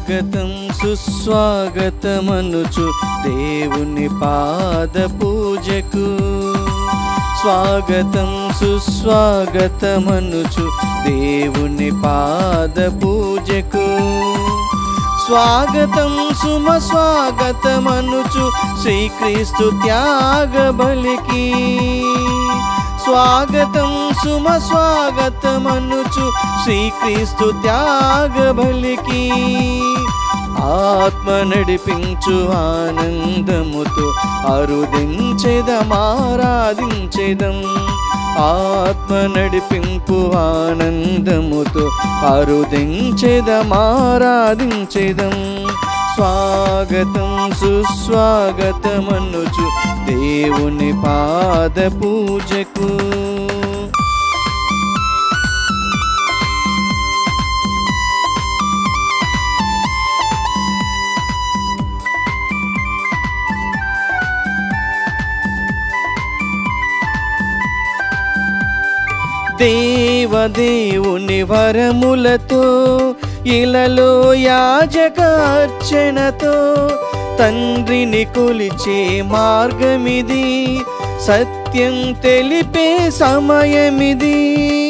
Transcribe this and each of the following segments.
స్వాగతం సుస్వాగతమనుచు దేవుని పాద పూజకు స్వాగతం సుస్వాగతమనుచు దేవుని పాద పూజకు స్వాగతం సుమ స్వాగతమనుచు శ్రీక్రీస్తు త్యాగ బలికి స్వాగతం సుమ స్వాగతమనుచు శ్రీక్రీస్తు త్యాగ బలికి ఆత్మ నడిపించు ఆనందముతో అరుదించెదం ఆరాధించెదం ఆత్మ నడిపింపు ఆనందముతో అరుదించెదం ఆరాధించెదం స్వాగతం సుస్వాగతమనుచు దేవుని పాద పూజకు దేవదేవుని వరములతో ఇలలో యాజక అర్చనతో తండ్రిని కొలిచే మార్గమిది సత్యం తెలిపే సమయమిది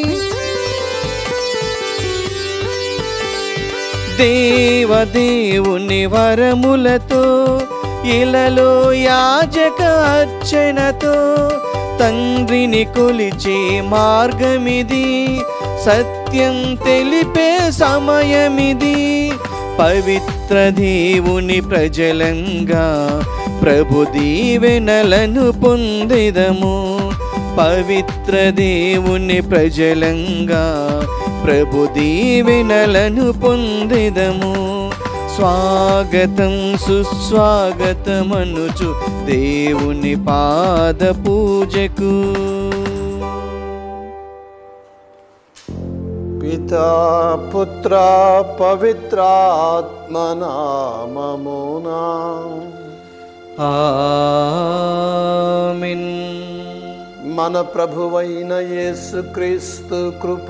దేవదేవుని వరములతో ఇలలో యాజక అర్చనతో తండ్రిని కొలిచే మార్గమిది సత్యం తెలిపే సమయమిది పవిత్ర దేవుని ప్రజలంగా ప్రభు దీవెనలను పొందెదము పవిత్ర దేవుని ప్రజలంగా ప్రభు దీవెనలను పొందెదము స్వాగతం సుస్వాగతమనుచు దేవుని పాద పూజకు పితా పుత్ర పవిత్రాత్మనామమునా ఆమెన్ మన ప్రభువైన యేసుక్రీస్తు కృప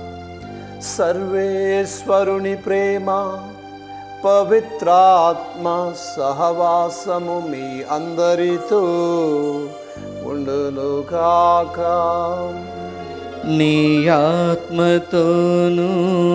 సర్వేశ్వరుని ప్రేమ పవిత్రాత్మ సహవాసము మీ అందరితో ఉండునుగాక నీ ఆత్మతోనూ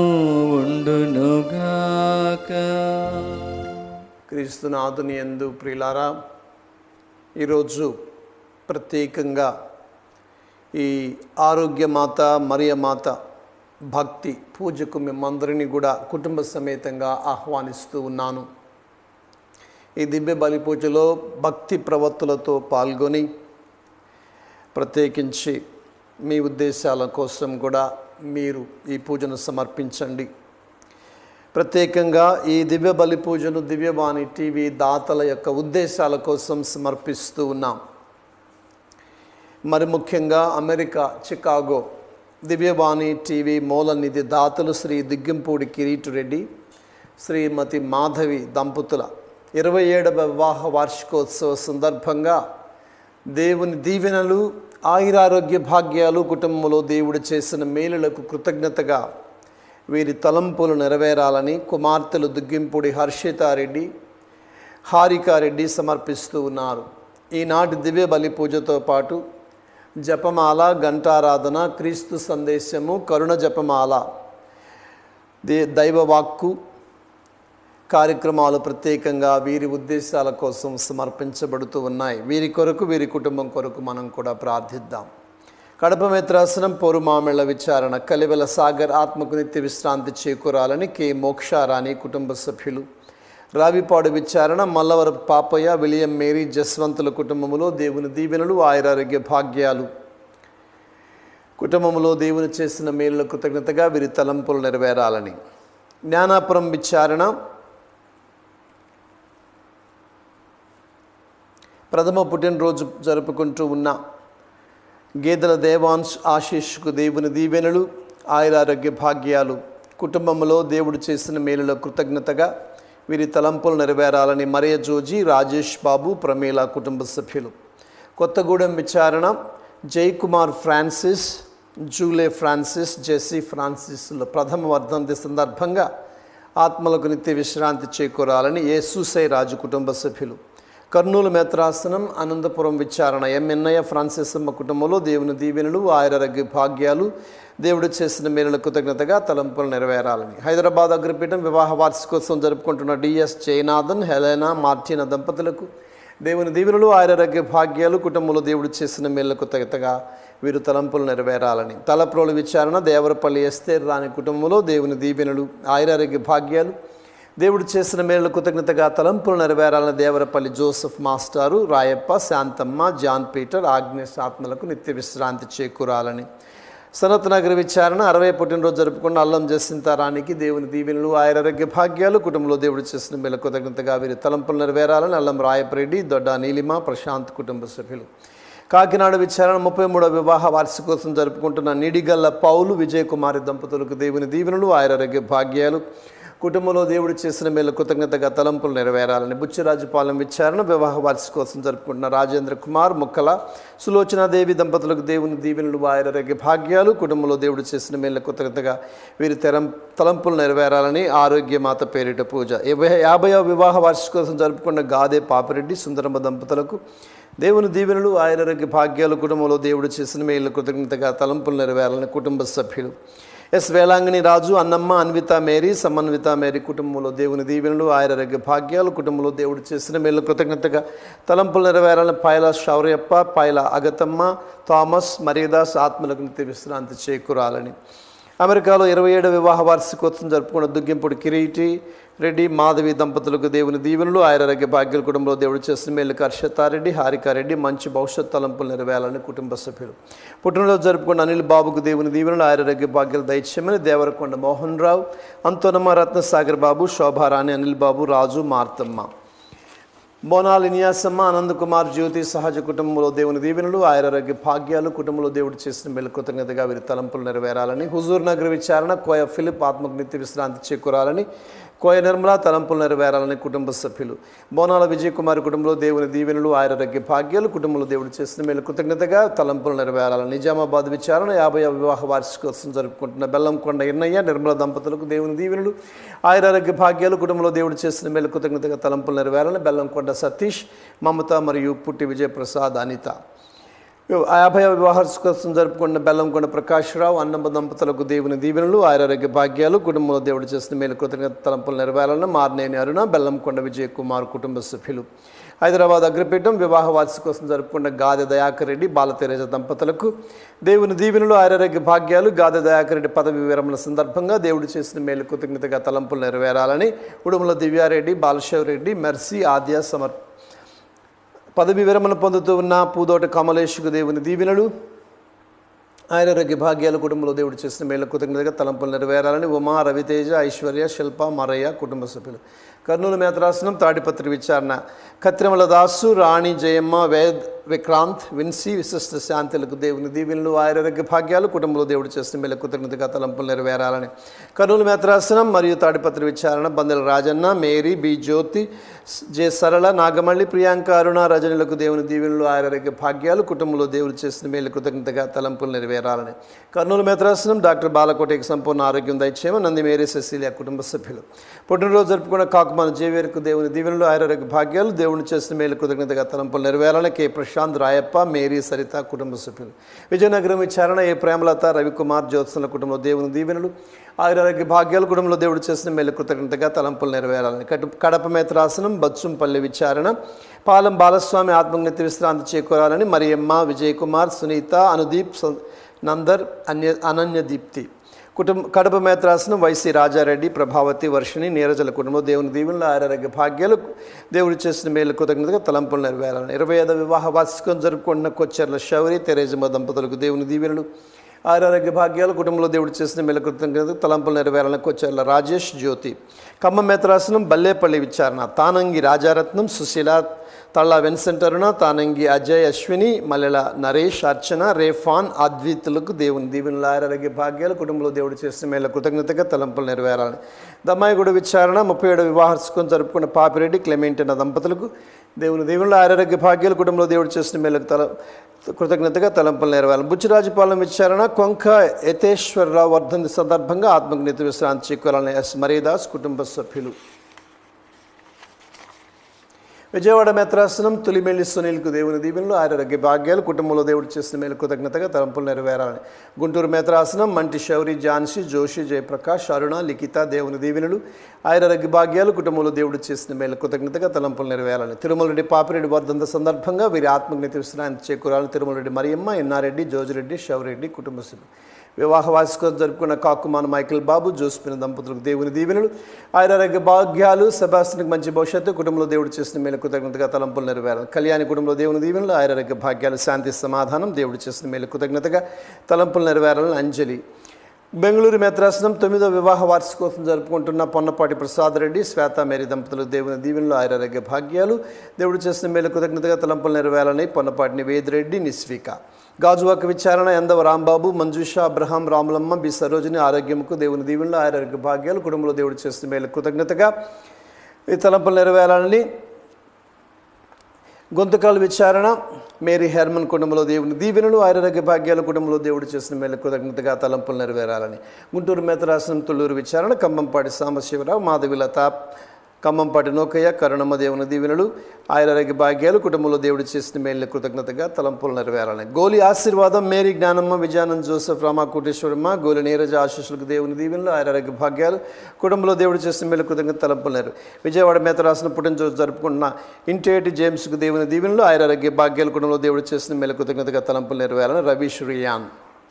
ఉండునుగాక క్రీస్తునాథుని ఎందు ప్రియులారా ఈరోజు ప్రత్యేకంగా ఈ ఆరోగ్యమాత మరియమాత భక్తి పూజకు మిమ్మందరినీ కూడా కుటుంబ సమేతంగా ఆహ్వానిస్తూ ఉన్నాను ఈ దివ్య బలి పూజలో భక్తి ప్రవత్తులతో పాల్గొని ప్రత్యేకించి మీ ఉద్దేశాల కోసం కూడా మీరు ఈ పూజను సమర్పించండి ప్రత్యేకంగా ఈ దివ్య బలి పూజను దివ్యవాణి టీవీ దాతల యొక్క ఉద్దేశాల కోసం సమర్పిస్తూ ఉన్నాం మరి ముఖ్యంగా అమెరికా చికాగో దివ్యవాణి టీవీ మూల నిధి దాతలు శ్రీ దిగ్గంపూడి కిరీటు రెడ్డి శ్రీమతి మాధవి దంపతుల ఇరవై ఏడవ వివాహ వార్షికోత్సవ సందర్భంగా దేవుని దీవెనలు ఆయురారోగ్య భాగ్యాలు కుటుంబంలో దేవుడు చేసిన మేలులకు కృతజ్ఞతగా వీరి తలంపులు నెరవేరాలని కుమార్తెలు దుగ్గింపుడి హర్షితారెడ్డి హారికారెడ్డి సమర్పిస్తూ ఉన్నారు ఈనాటి దివ్య బలి పూజతో పాటు జపమాల ఘంటారాధన క్రీస్తు సందేశము కరుణ జపమాల దే దైవవాక్కు కార్యక్రమాలు ప్రత్యేకంగా వీరి ఉద్దేశాల కోసం సమర్పించబడుతూ ఉన్నాయి వీరి కొరకు వీరి కుటుంబం కొరకు మనం కూడా ప్రార్థిద్దాం కడప మిత్రాసనం పోరుమామిళ్ల విచారణ కలివెల సాగర్ ఆత్మకు నిత్య విశ్రాంతి చేకూరాలని కె మోక్షారాణి కుటుంబ సభ్యులు రావిపాడు విచారణ మల్లవరపు పాపయ్య విలియం మేరీ జస్వంతుల కుటుంబములో దేవుని దీవెనలు ఆయురారోగ్య భాగ్యాలు కుటుంబంలో దేవుని చేసిన మేలుల కృతజ్ఞతగా వీరి తలంపులు నెరవేరాలని జ్ఞానాపురం విచారణ ప్రథమ పుట్టినరోజు జరుపుకుంటూ ఉన్న గేదెల దేవాంశ్ ఆశీష్కు దేవుని దీవెనలు ఆయురారోగ్య భాగ్యాలు కుటుంబంలో దేవుడు చేసిన మేలుల కృతజ్ఞతగా వీరి తలంపులు నెరవేరాలని మరియ జోజీ రాజేష్ బాబు ప్రమీల కుటుంబ సభ్యులు కొత్తగూడెం విచారణ జయకుమార్ ఫ్రాన్సిస్ జూలే ఫ్రాన్సిస్ జెస్సీ ఫ్రాన్సిస్ల ప్రథమ వర్ధంతి సందర్భంగా ఆత్మలకు నిత్య విశ్రాంతి చేకూరాలని యేసుసై రాజు కుటుంబ సభ్యులు కర్నూలు మేత్రాసనం అనంతపురం విచారణ ఎంఎన్ఐ ఫ్రాన్సిస్ అమ్మ కుటుంబంలో దేవుని దీవెనలు ఆయురారోగ్య భాగ్యాలు దేవుడు చేసిన మేలుల కృతజ్ఞతగా తలంపులు నెరవేరాలని హైదరాబాద్ అగ్రపీఠం వివాహ వార్షికోత్సవం జరుపుకుంటున్న డిఎస్ జయనాథన్ హెలెనా మార్టిన దంపతులకు దేవుని దీవెనలు ఆయురారోగ్య భాగ్యాలు కుటుంబంలో దేవుడు చేసిన మేళ్లకు తగతగా వీరు తలంపులు నెరవేరాలని తలప్రోలు విచారణ దేవరపల్లి ఎస్తేర్ రాని కుటుంబంలో దేవుని దీవెనలు ఆయురారోగ్య భాగ్యాలు దేవుడు చేసిన మేలు కృతజ్ఞతగా తలంపులు నెరవేరాలని దేవరపల్లి జోసెఫ్ మాస్టారు Rayappa Shanthamma John Peter Agnes ఆత్మలకు నిత్య విశ్రాంతి చేకూరాలని సనత్ నగర్ విచారణ అరవై పుట్టినరోజు జరుపుకున్న అల్లం జసింతారానికి దేవుని దీవెనలు ఆయురారోగ్య భాగ్యాలు కుటుంబంలో దేవుడు చేసిన మేలు కృతజ్ఞతగా వీరి తలంపులు నెరవేరాలని అల్లం రాయపరెడ్డి దొడ్డ నీలిమ ప్రశాంత్ కుటుంబ సభ్యులు కాకినాడ విచారణ ముప్పై మూడవ వివాహ వార్షికోత్సవం జరుపుకుంటున్న నిడిగల్ల పౌలు విజయ్ కుమారి దంపతులకు దేవుని దీవెనలు ఆయురారోగ్య భాగ్యాలు కుటుంబంలో దేవుడు చేసిన మేలు కృతజ్ఞతగా తలంపులు నెరవేరాలని బుచ్చిరాజుపాలెం విచారణ వివాహ వార్షికోత్సవం జరుపుకుంటున్న రాజేంద్ర కుమార్ ముక్కల సులోచనాదేవి దంపతులకు దేవుని దీవెనలు ఆయురారోగ్య భాగ్యాలు కుటుంబంలో దేవుడు చేసిన మేలు కృతజ్ఞతగా వీరి తెరం తలంపులు నెరవేరాలని ఆరోగ్యమాత పేరిట పూజ యాభై యాభైవ వివాహ వార్షికోత్సవం జరుపుకున్న గాదే పాపిరెడ్డి సుందరమ్మ దంపతులకు దేవుని దీవెనలు ఆయురారోగ్య భాగ్యాలు కుటుంబంలో దేవుడు చేసిన మేలు కృతజ్ఞతగా తలంపులు నెరవేరాలని కుటుంబ సభ్యులు S Velankanni Raju Annamma Anvitha Mary Samanvitha Mary కుటుంబంలో దేవుని దీవెనలు ఆయురారోగ్య భాగ్యాలు కుటుంబంలో దేవుడు చేసిన మేలు కృతజ్ఞతగా తలంపులు నెరవేరాలని పాయల శౌర్యప్ప పాయల అగతమ్మ థామస్ మరీదాస్ ఆత్మలకు నిత్య విశ్రాంతి చేకూరాలని అమెరికాలో ఇరవై ఏడు వివాహ వార్షికోత్సవం జరుపుకున్న దుగ్గింపుడు కిరీటి రెడ్డి మాధవి దంపతులకు దేవుని దీవెనలు ఆయురారోగ్య భాగ్యాల కుటుంబంలో దేవుడు చేసిన మేలు హర్షతారెడ్డి హారికారెడ్డి మంచి భవిష్యత్ తలంపులు నెరవేరాలని కుటుంబ సభ్యులు పుట్టినరోజు జరుపుకున్న అనిల్ బాబుకు దేవుని దీవెనలు ఆయురారోగ్య భాగ్యాలు దయచేయమని దేవరకొండ మోహన్ రావు అంతోనమ్మ రత్నసాగర్ బాబు శోభారాణి అనిల్ బాబు రాజు మార్తమ్మ బోనాల్ ఇనియాసమ్మ ఆనందకుమార్ జ్యోతి సహజ కుటుంబంలో దేవుని దీవెనలు ఆయురారోగ్య భాగ్యాలు కుటుంబంలో దేవుడు చేసిన మేలు కృతజ్ఞతగా వీరి తలంపులు నెరవేరాలని హుజూర్ నగర్ విచారణ కోయ ఫిలిప్ ఆత్మకు నిత్య విశ్రాంతి చేకూరాలని కోయ నిర్మల తలంపులు నెరవేరాలని కుటుంబ సభ్యులు బోనాల విజయ్ కుమార్ కుటుంబంలో దేవుని దీవెనలు ఆయురారోగ్య భాగ్యాలు కుటుంబంలో దేవుడు చేసిన మేలు కృతజ్ఞతగా తలంపులు నెరవేరాలని నిజామాబాద్ విచారణ యాభై వివాహ వార్షికోత్సవం జరుపుకుంటున్న బెల్లంకొండ ఎన్నయ్య నిర్మల దంపతులకు దేవుని దీవెనలు ఆయురారోగ్య భాగ్యాలు కుటుంబంలో దేవుడు చేసిన మేలు కృతజ్ఞతగా తలంపులు నెరవేరాలని బెల్లంకొండ సతీష్ మమత మరియు పుట్టి విజయప్రసాద్ అనిత యాభై వివాహోత్సవం జరుపుకున్న బెల్లంకొండ ప్రకాశ్రావు అన్నమ్మ దంపతులకు దేవుని దీవెనలు ఆరోగ్య భాగ్యాలు కుటుంబంలో దేవుడు చేసిన మేలు కృతజ్ఞత తలంపులు నెరవేరాలని మార్నేని అరుణ బెల్లంకొండ విజయ్ కుమార్ కుటుంబ సభ్యులు హైదరాబాద్ అగ్రపీఠం వివాహ వార్షికోత్సవం జరుపుకున్న గాదె దయాకర్ రెడ్డి బాలతేరజ దంపతులకు దేవుని దీవెనలు ఆరోగ్య భాగ్యాలు గాదె దయాకర్ రెడ్డి పదవి విరమణ సందర్భంగా దేవుడు చేసిన మేలు కృతజ్ఞతగా తలంపులు నెరవేరాలని ఉడుమల దివ్యారెడ్డి బాలశివ్ రెడ్డి మెర్సీ ఆద్య సమర్ పదవి విరమణ పొందుతూ ఉన్న పూదోట కమలేషుకు దేవుని దీవెనలు ఆయురారోగ్య భాగ్యాల కుటుంబంలో దేవుడు చేసిన మేలు కృతజ్ఞతగా తలంపులు నెరవేరాలని ఉమా రవితేజ ఐశ్వర్య శిల్ప మరయ్య కుటుంబ సభ్యులు కర్నూలు మేతరాసనం తాడిపత్రి విచారణ కత్రిమల దాసు రాణి జయమ్మ వేద్ విక్రాంత్ విన్సీ విశిష్ట శాంతులకు దేవుని దీవెనలు ఆయురారోగ్య భాగ్యాలు కుటుంబంలో దేవుడు చేసిన మేలు కృతజ్ఞతగా తలంపులు నెరవేరాలని కర్నూలు మేతరాసనం మరియు తాడిపత్రి విచారణ Bandela Rajanna Mary B Jyothi J Sarala Nagamalli Priyanka అరుణ రజనులకు దేవుని దీవెనలు ఆయురారోగ్య భాగ్యాలు కుటుంబంలో దేవుడు చేసిన మేలు కృతజ్ఞతగా తలంపులు నెరవేరాలని కర్నూలు మేతరాసనం డాక్టర్ బాలకోటకి సంపూర్ణ ఆరోగ్యం దయచేయమని నంది మేరీ సెసిలియా కుటుంబ సభ్యులు పుట్టినరోజు జరుపుకున్న కాకుమాన జేవేరుకు దేవుని దీవెనలు ఆయురారోగ్య భాగ్యాలు దేవుని చేసిన మేలు కృతజ్ఞతగా తలంపులు నెరవేరాలని కె ప్రశాంత్ రాయప్ప మేరీ సరిత కుటుంబ సభ్యులు విజయనగరం విచారణ ఏ ప్రేమలత రవికుమార్ జ్యోత్సన కుటుంబంలో దేవుని దీవెనలు ఆయురారోగ్య భాగ్యాలు కుటుంబంలో దేవుడు చేసిన మేలు కృతజ్ఞతగా తలంపులు నెరవేరాలని కటు కడప మేతరాసనం బచ్చుంపల్లి విచారణ పాలెం బాలస్వామి ఆత్మజ్ఞత విశ్రాంతి చేకూరాలని మరియమ్మ విజయ్ కుమార్ సునీత అనుదీప్ స- నందర్ అన్య అనన్య దీప్తి కుటుంబ కడప మేత్రాసనం వైసీ రాజారెడ్డి ప్రభావతి వర్షిణి నీరజల కుటుంబంలో దేవుని దీవెనలు ఆరోగ్య భాగ్యాలు దేవుడు చేసిన మేలు కృతజ్ఞతగా తలంపులు నెరవేరాలని ఇరవై ఐదు వివాహ వార్షికం జరుపుకున్న కొచ్చెర్ల శౌరి తెరేజమ్మ దంపతులకు దేవుని దీవెనలు ఆరోగ్య భాగ్యాలు కుటుంబంలో దేవుడు చేసిన మేలు కృతజ్ఞతగా తలంపులు నెరవేరాలని కొచ్చెర్ల రాజేష్ జ్యోతి ఖమ్మం మేత్రాసనం బల్లేపల్లి విచారణ తానంగి రాజారత్నం సుశీల తళ్ళ వెన్సెంట్ అరుణ తానంగి అజయ్ అశ్విని మల్లెల నరేష్ అర్చన రేఫాన్ అద్వితులకు దేవుని దీవెనలు ఆరోగ్య భాగ్యాలు కుటుంబంలో దేవుడు చేసిన మేళ కృతజ్ఞతగా తలంపులు నెరవేరాలని దమ్మాయిగూడ విచారణ ముప్పై ఏడు వివాహర్సుకొని జరుపుకున్న పాపిరెడ్డి క్లెమెంట్ అన్న దంపతులకు దేవుని దేవుళ్ళు ఆరోగ్య భాగ్యాలు కుటుంబంలో దేవుడు చేసిన మేలకు తల కృతజ్ఞతగా తలంపులు నెరవేరాలి బుచ్చిరాజుపాలెం విచారణ కొంక యతేశ్వరరావు వర్ధంతి సందర్భంగా ఆత్మజ్ఞత విశ్రాంతి చేకూరాలని ఎస్ మరీదాస్ కుటుంబ సభ్యులు విజయవాడ మెత్రాసనం తొలిమెల్లి సునీల్కు దేవుని దీవెనలు ఆరోగ్య భాగ్యాలు కుటుంబంలో దేవుడు చేసిన మేలు కృతజ్ఞతగా తలంపులు నెరవేరాలని గుంటూరు మెత్రాసనం మంటి శౌరి ఝాన్సీ జోషి జయప్రకాష్ అరుణ లిఖిత దేవుని దీవెనలు ఆరోగ్య భాగ్యాలు కుటుంబంలో దేవుడు చేసిన మేలు కృతజ్ఞతగా తలంపులు నెరవేరాలని తిరుమలరెడ్డి పాపిరెడ్డి వర్ధంత సందర్భంగా వీరి ఆత్మజ్ఞత విశ్రాంతి చేకూరాలని తిరుమలరెడ్డి మరియమ్మ ఎన్నారెడ్డి జోజిరెడ్డి శౌరెడ్డి కుటుంబ సభ్యులు వివాహ వార్షికోత్సవం జరుపుకున్న కాకుమాన మైకేల్ బాబు జోస్పిన దంపతులకు దేవుని దీవెనలు ఆరోగ్య భాగ్యాలు సెబాస్టిన్కి మంచి భవిష్యత్తు కుటుంబంలో దేవుడు చేసిన మేలు కృతజ్ఞతగా తలంపులు నెరవేరాలి కళ్యాణి కుటుంబంలో దేవుని దీవెనలు ఆరోగ్య భాగ్యాలు శాంతి సమాధానం దేవుడు చేసిన మేలు కృతజ్ఞతగా తలంపులు నెరవేరాలని అంజలి బెంగళూరు మెత్రాసనం తొమ్మిదో వివాహ వార్షికోత్సవం జరుపుకుంటున్న పొన్నపాటి ప్రసాద్ రెడ్డి శ్వేత మేరీ దంపతులు దేవుని దీవెనలు ఆరోగ్య భాగ్యాలు దేవుడు చేసిన మేలు కృతజ్ఞతగా తలంపులు నెరవేరాలని పొన్నపాటి నివేద్ రెడ్డి నిస్విక గాజువాక విచారణ ఎందవ రాంబాబు మంజుష అబ్రహాం రాములమ్మ బి సరోజిని ఆరోగ్యముకు దేవుని దీవెనలు ఆరోగ్య భాగ్యాలు కుటుంబంలో దేవుడు చేసిన మేలు కృతజ్ఞతగా ఈ తలంపులు నెరవేరాలని గొంతుకాల విచారణ మేరీ హెర్మన్ కుటుంబంలో దేవుని దీవెనలు ఆరోగ్య భాగ్యాల కుటుంబంలో దేవుడు చేసిన మేలు కృతజ్ఞతగా తలంపులు నెరవేరాలని గుంటూరు మేతరాసనం తుళ్ళూరు విచారణ కంబంపాటి సాంబశివరావు మాధవిలత ఖమ్మంపాటి నోకయ్య కరుణమ్మ దేవుని దీవెనలు ఆయురారోగ్య భాగ్యాలు కుటుంబంలో దేవుడు చేసిన మేలు కృతజ్ఞతగా తలంపులు నెరవేరాలని గోలి ఆశీర్వాదం మేరీ జ్ఞానమ్మ విజయానంద్ జోసెఫ్ రామ కోటేశ్వరమ్మ గోలి నీరజ ఆశీస్సులకు దేవుని దీవెనలు ఆయురారోగ్య భాగ్యాలు కుటుంబంలో దేవుడు చేసిన మేలు కృతజ్ఞత తలంపులు నెరవేరు విజయవాడ మేత రాసిన పుట్టినరోజు జరుపుకున్న ఇంటేటి జేమ్స్కు దేవుని దీవెనలు ఆయురారోగ్య భాగ్యాలు కుటుంబంలో దేవుడు చేసిన మేలు కృతజ్ఞతగా తలంపులు నెరవేరాలని రవీష్ రియాన్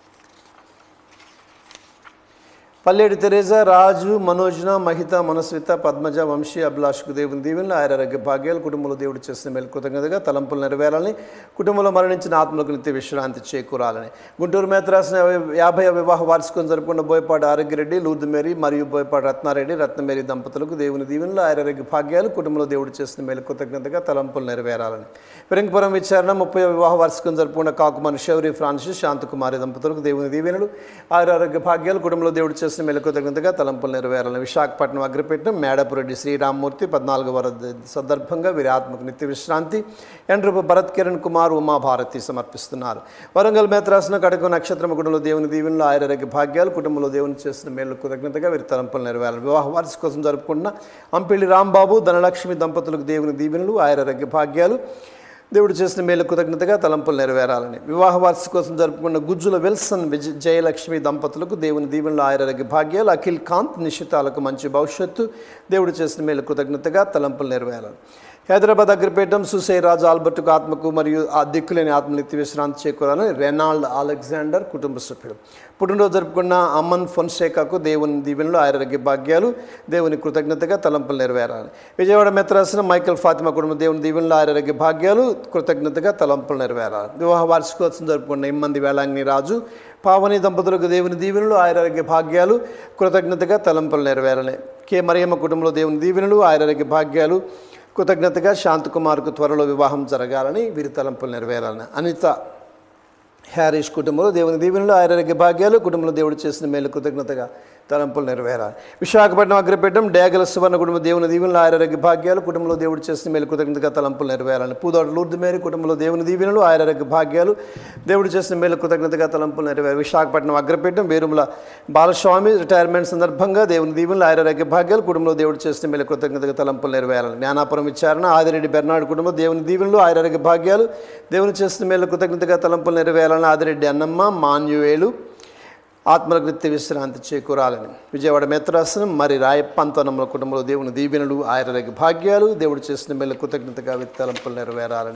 పల్లెడి తెరేజా రాజు మనోజ్న మహిత మనస్విత పద్మజ వంశీ అభిలాష్కు దేవుని దీవెనలు ఆరోగ్య భాగ్యాలు కుటుంబంలో దేవుడు చేసిన మేలు కృతజ్ఞతగా తలంపులు నెరవేరాలని కుటుంబంలో మరణించిన ఆత్మలకు నిత్య విశ్రాంతి చేకూరాలని గుంటూరు మేత రాసిన యాభై వివాహ వార్షికం జరుపుకున్న బోయపాటి ఆరోగ్యరెడ్డి లూర్దు మేరీ మరియు బోయపాటి రత్నారెడ్డి రత్నమేరి దంపతులకు దేవుని దీవెనలు ఆరోగ్య భాగ్యాలు కుటుంబంలో దేవుడు చేసిన మేలు కృతజ్ఞతగా తలంపులు నెరవేరాలని పెరంగపురం విచారణ ముప్పై వివాహ వార్షికం జరుపుకున్న కాకుమాని శౌరి ఫ్రాన్సిస్ శాంతకుమారి దంపతులకు దేవుని దీవెనలు ఆరోగ్య భాగ్యాలు కుటుంబంలో దేవుడు చేసిన మెలకు తగినంతగా తలంపులు నెరవేరాలని విశాఖపట్నం అగ్రపీఠం మేడపురెడ్డి శ్రీరామ్మూర్తి పద్నాలుగవ వరద సందర్భంగా వీరి ఆత్మకు నిత్య విశ్రాంతి ఎండ్రపు భరత్ కిరణ్ కుమార్ ఉమాభారతి సమర్పిస్తున్నారు వరంగల్ మేత్రాసన కడక నక్షత్రం కుటుంబంలో దేవుని దీవెనలు ఆయురారోగ్య భాగ్యాలు కుటుంబంలో దేవుని చేసిన మేలు కృతజ్ఞతగా వీరి తలంపులు నెరవేరాలి వివాహ వార్షిక కోసం జరుపుకున్న అంపిల్లి రాంబాబు ధనలక్ష్మి దంపతులకు దేవుని దీవెనలు ఆయురారోగ్య భాగ్యాలు దేవుడు చేసిన మేలు కృతజ్ఞతగా తలంపులు నెరవేరాలని వివాహ వార్షిక కోసం జరుపుకున్న గుజ్జుల విల్సన్ విజ జయలక్ష్మి దంపతులకు దేవుని దీవెనలు ఆయురారోగ్య భాగ్యాలు అఖిల్ కాంత్ నిశ్చితాలకు మంచి భవిష్యత్తు దేవుడు చేసిన మేలు కృతజ్ఞతగా తలంపులు నెరవేరాలి హైదరాబాద్ అగ్రపీఠం సుసై రాజు ఆల్బర్టుకు ఆత్మకు మరియు ఆ దిక్కులేని ఆత్మనిత్య విశ్రాంతి చేకూరాలని రెనాల్డ్ అలెగ్జాండర్ కుటుంబ సభ్యులు పుట్టినరోజు జరుపుకున్న అమన్ ఫొన్సేకాకు దేవుని దీవెనలు ఆరోగ్య భాగ్యాలు దేవుని కృతజ్ఞతగా తలంపులు నెరవేరాలి విజయవాడ మెత్రాసిన మైకల్ ఫాతిమా కుటుంబం దేవుని దీవెనలు ఆరోగ్య భాగ్యాలు కృతజ్ఞతగా తలంపులు నెరవేరాలి వివాహ వార్షికోత్సవం జరుపుకున్న ఇమ్మంది వేళాంగిని రాజు పావని దంపతులకు దేవుని దీవెనలు ఆరోగ్య భాగ్యాలు కృతజ్ఞతగా తలంపులు నెరవేరాలి కె మరియమ్మ కుటుంబంలో దేవుని దీవెనలు ఆరోగ్య భాగ్యాలు కృతజ్ఞతగా శాంతకుమార్కు త్వరలో వివాహం జరగాలని వీరి తలంపులు నెరవేరాలని అనిత హ్యారీష్ కుటుంబంలో దేవుని దీవెనలు ఆరోగ్య భాగ్యాలు కుటుంబంలో దేవుడు చేసిన మేలు కృతజ్ఞతగా తలంపులు నెరవేరాలి విశాఖపట్నం అగ్రపీఠం డేగల సువర్ణ కుటుంబ దేవుని దీవెనలు ఆరోగ్య భాగ్యాలు కుటుంబంలో దేవుడు చేసిన మేలు కృతజ్ఞతగా తలంపులు నెరవేరాలి పూదోట లూర్దు మేరీ కుటుంబంలో దేవుని దీవెనలు ఆరోగ్య భాగ్యాలు దేవుడు చేసిన మేలు కృతజ్ఞతగా తలంపులు నెరవేరు విశాఖపట్నం అగ్రపీఠం వేరుముల బాలస్వామి రిటైర్మెంట్ సందర్భంగా దేవుని దీవెనలు ఆరోగ్య భాగ్యాలు కుటుంబంలో దేవుడు చేసిన మేలు కృతజ్ఞతగా తలంపులు నెరవేరాలి జ్ఞానాపురం విచారణ ఆదిరెడ్డి బెర్నాడు కుటుంబం దేవుని దీవెనలు ఆరోగ్య భాగ్యాలు దేవుని చేసిన మేలు కృతజ్ఞతగా తలంపులు నెరవేరాలని ఆదిరెడ్డి అన్నమ్మ మాన్యువేలు ఆత్మలకు నిత్య విశ్రాంతి చేకూరాలని విజయవాడ మెత్రాసనం మరి రాయప్పంతనముల కుటుంబంలో దేవుని దీవెనలు ఆయుర్వేద భాగ్యాలు దేవుడు చేసిన మేలు కృతజ్ఞతగా విత్తలంపులు నెరవేరాలని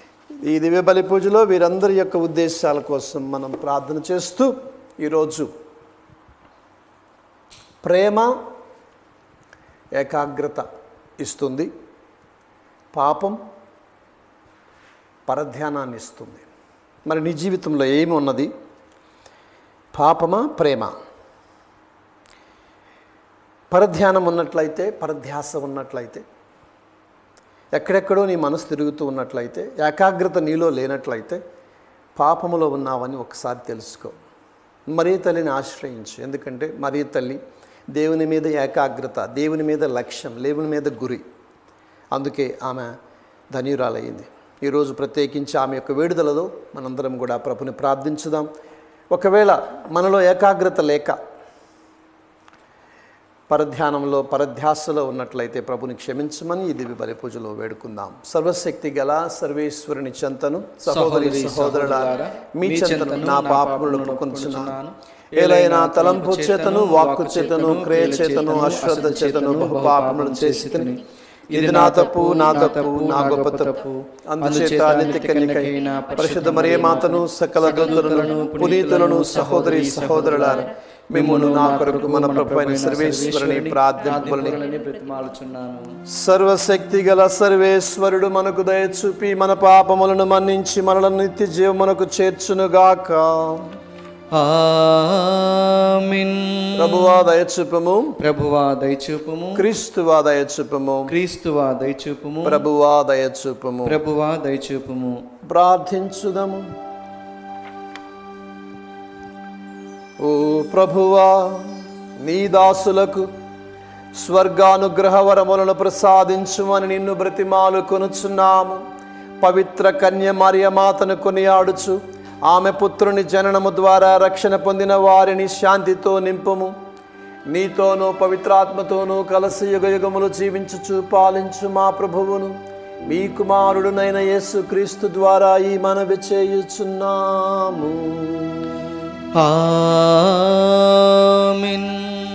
ఈ దివ్య బలి పూజలో వీరందరి యొక్క ఉద్దేశాల కోసం మనం ప్రార్థన చేస్తూ ఈరోజు ప్రేమ ఏకాగ్రత ఇస్తుంది పాపం పరధ్యానాన్ని ఇస్తుంది మరి నీ జీవితంలో ఏమి ఉన్నది పాపమా ప్రేమ పరధ్యానం ఉన్నట్లయితే పరధ్యాస ఉన్నట్లయితే ఎక్కడెక్కడో నీ మనసు తిరుగుతూ ఉన్నట్లయితే ఏకాగ్రత నీలో లేనట్లయితే పాపములో ఉన్నావని ఒకసారి తెలుసుకో మరీ తల్లిని ఆశ్రయించు ఎందుకంటే మరీ తల్లి దేవుని మీద ఏకాగ్రత దేవుని మీద లక్ష్యం దేవుని మీద గురి అందుకే ఆమె ధన్యురాలయ్యింది ఈరోజు ప్రత్యేకించి ఆమె యొక్క వేడుదలలో మనందరం కూడా ప్రభుని ప్రార్థించుదాం ఒకవేళ మనలో ఏకాగ్రత లేక పరధ్యానంలో పరధ్యాసలో ఉన్నట్లయితే ప్రభుని క్షమించమని ఇది బలి పూజలో వేడుకుందాం సర్వశక్తి గల సర్వేశ్వరుని చెంతను సహోదరి సహోదరుల మీ చెంతను నా పాపములను ఒప్పుకొంచున్నాను ఏలైనా తలంపు చేతను వాక్కు చేతను క్రియ చేతను అశ్రద్ధ చేతను బహు పాపములు చేసి ఇది నా తప్పు నా తప్పు నా గొప్ప తప్పు అందుచేత నిత్య కన్యకైన పరిశుద్ధ మరియ మాతను సకల దూతలను పునీతులను సహోదరి సహోదరులారా మిమ్మును నా కొరకు మన ప్రభు అయిన సర్వేశ్వరుని ప్రార్థింపులని బ్రతిమాలుచున్నాను సర్వశక్తి గల సర్వేశ్వరుడు మనకు దయచూపి మన పాపములను మన్నించి మనలను నిత్య జీవమునకు చేర్చునుగాక ఆమిన్ ప్రభువా దయచూపము ప్రభువా దయచూపుము క్రీస్తువా దయచూపము క్రీస్తువా దయచూపుము ప్రభువా దయచూపము ప్రభువా దయచూపుము ప్రార్థించుదము ఓ ప్రభువా నీ దాసులకు స్వర్గానుగ్రహ వరములను ప్రసాదించుమని నిన్ను బ్రతిమాలు కొనుచున్నాము పవిత్ర కన్య మరియమాతను కొనియాడుచు ఆమె పుత్రుని జననము ద్వారా రక్షణ పొందిన వారిని శాంతితో నింపుము నీతోనూ పవిత్రాత్మతోనూ కలసి యుగ యుగములు జీవించుచు పాలించు మా ప్రభువును మీ కుమారుడునైన యేసు క్రీస్తు ద్వారా ఈ మనవి చేయుచున్నాము ఆమిన్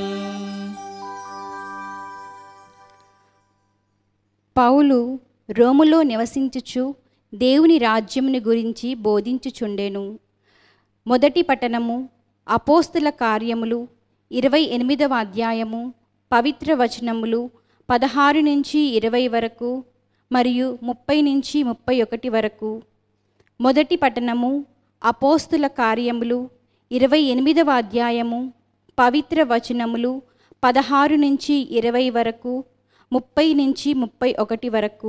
పౌలు రోములో నివసించుచు దేవుని రాజ్యముని గురించి బోధించుచుండెను మొదటి పట్టణము అపోస్తుల కార్యములు ఇరవై ఎనిమిదవ అధ్యాయము పవిత్ర వచనములు పదహారు నుంచి ఇరవై వరకు మరియు ముప్పై నుంచి ముప్పై ఒకటి వరకు మొదటి పట్టణము అపోస్తుల కార్యములు ఇరవై ఎనిమిదవ అధ్యాయము పవిత్ర వచనములు పదహారు నుంచి ఇరవై వరకు ముప్పై నుంచి ముప్పై ఒకటి వరకు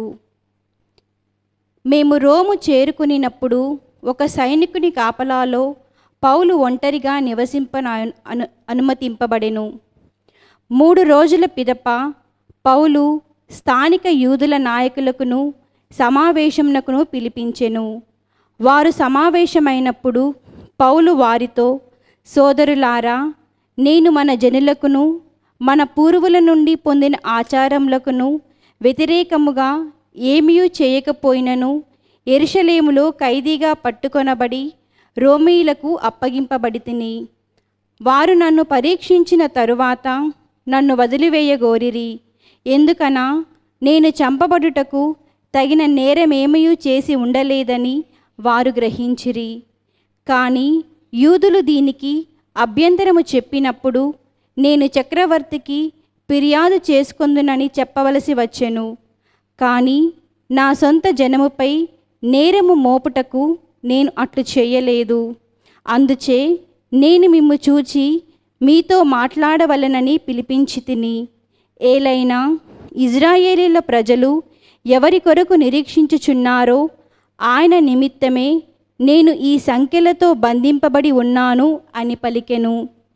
మేము రోము చేరుకునినప్పుడు ఒక సైనికుని కాపలాలో పౌలు ఒంటరిగా నివసింపన అను అనుమతింపబడెను మూడు రోజుల పిదప పౌలు స్థానిక యూదుల నాయకులకును సమావేశమునకును పిలిపించెను వారు సమావేశమైనప్పుడు పౌలు వారితో సోదరులారా నేను మన జనులకును మన పూర్వుల నుండి పొందిన ఆచారములకును వ్యతిరేకముగా ఏమీ చేయకపోయినను ఎరుషలేములో ఖైదీగా పట్టుకొనబడి రోమీయులకు అప్పగింపబడి తిని వారు నన్ను పరీక్షించిన తరువాత నన్ను వదిలివేయగోరిరి ఎందుకనా నేను చంపబడుటకు తగిన నేరమేమీ చేసి ఉండలేదని వారు గ్రహించిరి కానీ యూదులు దీనికి అభ్యంతరము చెప్పినప్పుడు నేను చక్రవర్తికి ఫిర్యాదు చేసుకొందునని చెప్పవలసి వచ్చెను కానీ నా సొంత జనముపై నేరము మోపుటకు నేను అట్లు చేయలేదు అందుచే నేను మిమ్ము చూచి మీతో మాట్లాడవలనని పిలిపించి తిని ఏలైనా ఇజ్రాయేలీల ప్రజలు ఎవరి కొరకు నిరీక్షించుచున్నారో ఆయన నిమిత్తమే నేను ఈ సంఖ్యలతో బంధింపబడి ఉన్నాను అని పలికెను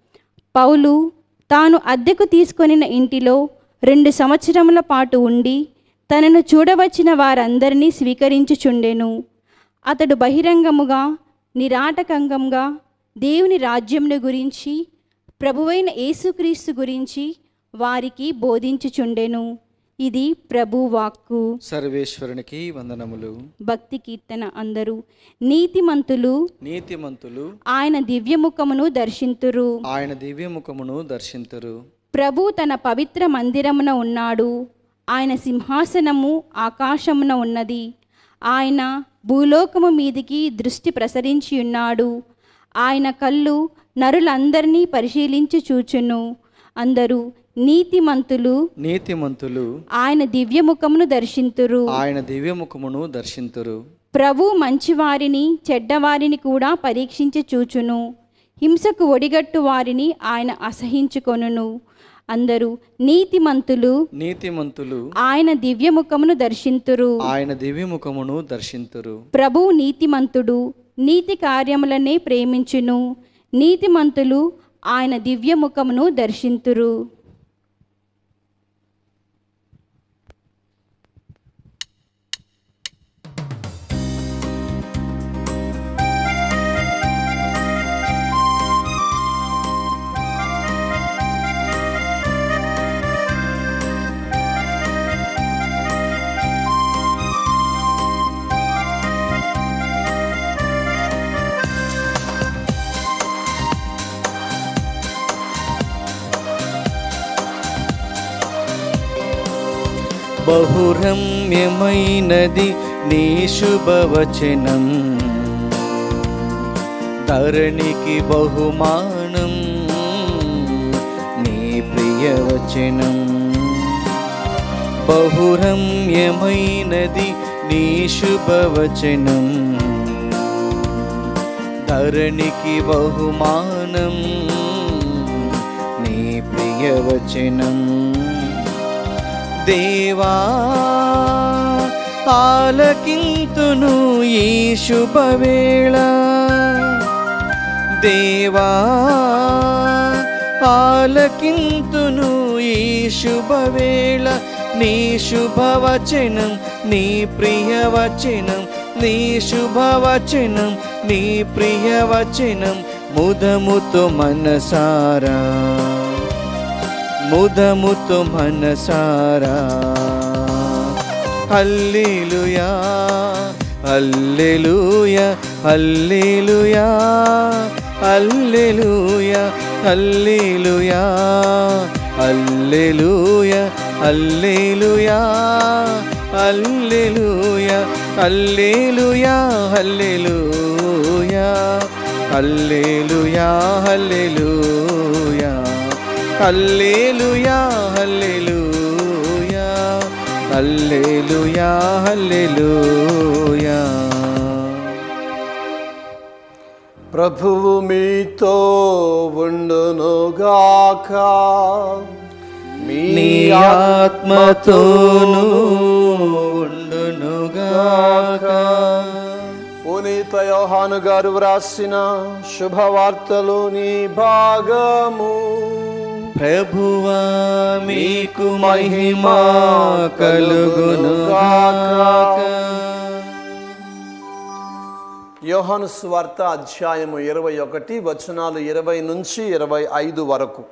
పౌలు తాను అద్దెకు తీసుకొనిన ఇంటిలో రెండు సంవత్సరముల పాటు ఉండి తనను చూడవచ్చిన వారందరినీ స్వీకరించుచుండెను అతడు బహిరంగముగా నిరాటకంగంగా దేవుని రాజ్యమును గురించి ప్రభువైన యేసుక్రీస్తు గురించి వారికి బోధించుచుండెను ఇది ప్రభు వాక్కు సర్వేశ్వరునికి వందనములు భక్తి కీర్తన అందరూ నీతిమంతులు నీతిమంతులు ఆయన దివ్యముఖమును దర్శింతురు ఆయన దివ్యముఖమును దర్శింతురు ప్రభు తన పవిత్ర మందిరమున ఉన్నాడు ఆయన సింహాసనము ఆకాశమున ఉన్నది ఆయన భూలోకము మీదికి దృష్టి ప్రసరించి ఉన్నాడు ఆయన కళ్ళు నరులందరినీ పరిశీలించి చూచును అందరూ నీతిమంతులు నీతిమంతులు ఆయన దివ్యముఖమును దర్శింతురు ఆయన దివ్యముఖమును దర్శింతురు ప్రభు మంచివారిని చెడ్డవారిని కూడా పరీక్షించి చూచును హింసకు ఒడిగట్టు వారిని ఆయన అసహించుకొనును అందరూ నీతిమంతులు నీతిమంతులు ఆయన దివ్యముఖమును దర్శింతురు ఆయన దివ్యముఖమును దర్శింతురు ప్రభువు నీతిమంతుడు నీతి కార్యములనే ప్రేమించును నీతిమంతులు ఆయన దివ్యముఖమును దర్శింతురు బహురమ్యమైనది నీ శుభవచనం ధరణికి బహుమానం నీ ప్రియవచనం బహురమ్యమైనది నీ శుభవచనం ధరణికి బహుమానం నీ ప్రియవచనం దేవా ఆలకింతును ఈ శుభవేళ దేవా ఆలకింతును ఈ శుభవేళ నీ శుభవచనం నీ ప్రియవచనం నీ శుభవచనం నీ ప్రియవచనం ముదముతో మనసారా ముదముతో మనసారా హల్లెలూయా హల్లెలూయా హల్లెలూయా హల్లెలూయా హల్లెలూయా హల్లెలూయా హల్లెలూయా హల్లెలూయా హల్లెలూయా హల్లెలూయా హల్లెలూయా హల్లెలూయా హల్లెలూయా హల్లెలూయా హల్లెలూయా హల్లెలూయా ప్రభువు మీతో ఉండునుగాక మీ నీ ఆత్మతోను ఉండునుగాక పునీత యోహాను గారు వ్రాసిన శుభవార్తలోని భాగము ప్రభువా మీకు మహిమ కలుగునుగాక యోహాను స్వార్త అధ్యాయము ఇరవై ఒకటి వచనాలు ఇరవై నుంచి ఇరవై ఐదు వరకు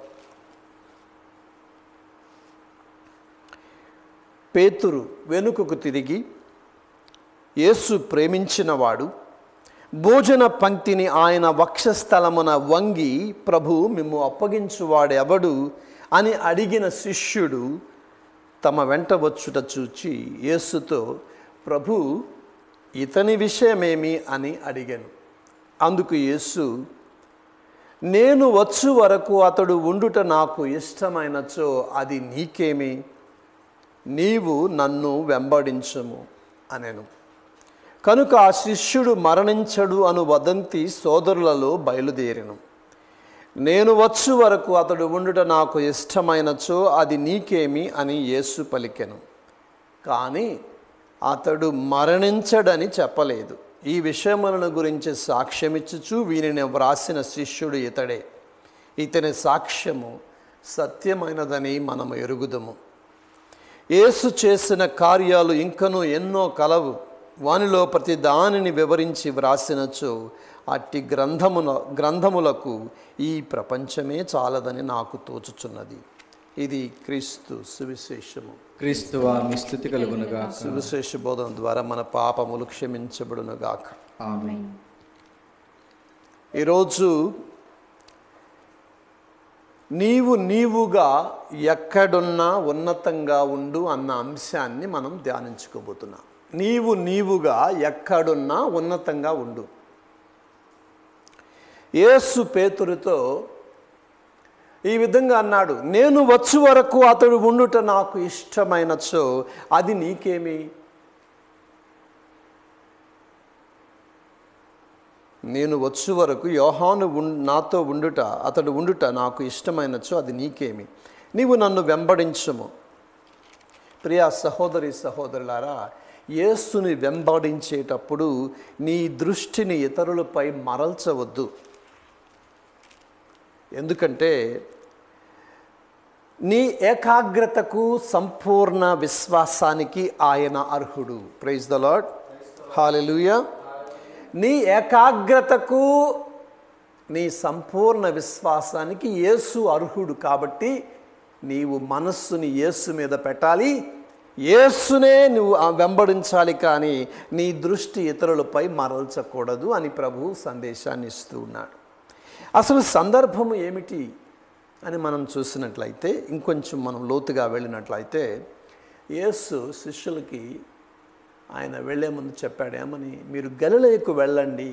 పేతురు వెనుకకు తిరిగి యేసు ప్రేమించినవాడు భోజన పంక్తిని ఆయన వక్షస్థలమున వంగి ప్రభు మిమ్ము అప్పగించువాడెవడు అని అడిగిన శిష్యుడు తమ వెంట వచ్చుట చూచి యేసుతో ప్రభు ఇతని విషయమేమి అని అడిగాను అందుకు యేసు నేను వచ్చు వరకు అతడు ఉండుట నాకు ఇష్టమైనచో అది నీకేమి నీవు నన్ను వెంబడించము అనెను కనుక ఆ శిష్యుడు మరణించడు అను వదంతి సోదరులలో బయలుదేరెను నేను వచ్చు వరకు అతడు ఉండుట నాకు ఇష్టమైనచో అది నీకేమి అని యేసు పలికెను కానీ అతడు మరణించడని చెప్పలేదు ఈ విషయములను గురించి సాక్ష్యమిచ్చుచు వీనిని వ్రాసిన శిష్యుడు ఇతడే ఇతని సాక్ష్యము సత్యమైనదని మనము ఎరుగుదము యేసు చేసిన కార్యాలు ఇంకనూ ఎన్నో కలవు వానిలో ప్రతి దానిని వివరించి వ్రాసినచో అట్టి గ్రంథమున గ్రంథములకు ఈ ప్రపంచమే చాలదని నాకు తోచుచున్నది ఇది క్రీస్తు సువిశేషము క్రీస్తువా మీ స్థుతి కలుగునుగా సువిశేష బోధన ద్వారా మన పాపములు క్షమించబడునుగాక ఆమె ఈరోజు నీవు నీవుగా ఎక్కడున్నా ఉన్నతంగా ఉండు అన్న అంశాన్ని మనం ధ్యానించుకోబోతున్నాం నీవు నీవుగా ఎక్కడున్నా ఉన్నతంగా ఉండు యేసు పేతురుతో ఈ విధంగా అన్నాడు నేను వచ్చు వరకు అతడు ఉండుట నాకు ఇష్టమైనచో అది నీకేమి నేను వచ్చు వరకు యోహాను ఉన్ నాతో ఉండుట అతడు ఉండుట నాకు ఇష్టమైనచో అది నీకేమి నీవు నన్ను వెంబడించుము ప్రియా సహోదరి సహోదరులారా యేసుని వెంబడించేటప్పుడు నీ దృష్టిని ఇతరులపై మరల్చవద్దు ఎందుకంటే నీ ఏకాగ్రతకు సంపూర్ణ విశ్వాసానికి ఆయన అర్హుడు ప్రైజ్ ద లాడ్ హాలెలూయ నీ ఏకాగ్రతకు నీ సంపూర్ణ విశ్వాసానికి యేసు అర్హుడు కాబట్టి నీవు మనస్సుని యేసు మీద పెట్టాలి యేసునే నువ్వు ఆ వెంబడించాలి కానీ నీ దృష్టి ఇతరులపై మరల్చకూడదు అని ప్రభు సందేశాన్ని ఇస్తూ ఉన్నాడు అసలు సందర్భము ఏమిటి అని మనం చూసినట్లయితే ఇంకొంచెం మనం లోతుగా వెళ్ళినట్లయితే యేసు శిష్యులకి ఆయన వెళ్ళే ముందు చెప్పాడు ఏమని మీరు గలిలయకు వెళ్ళండి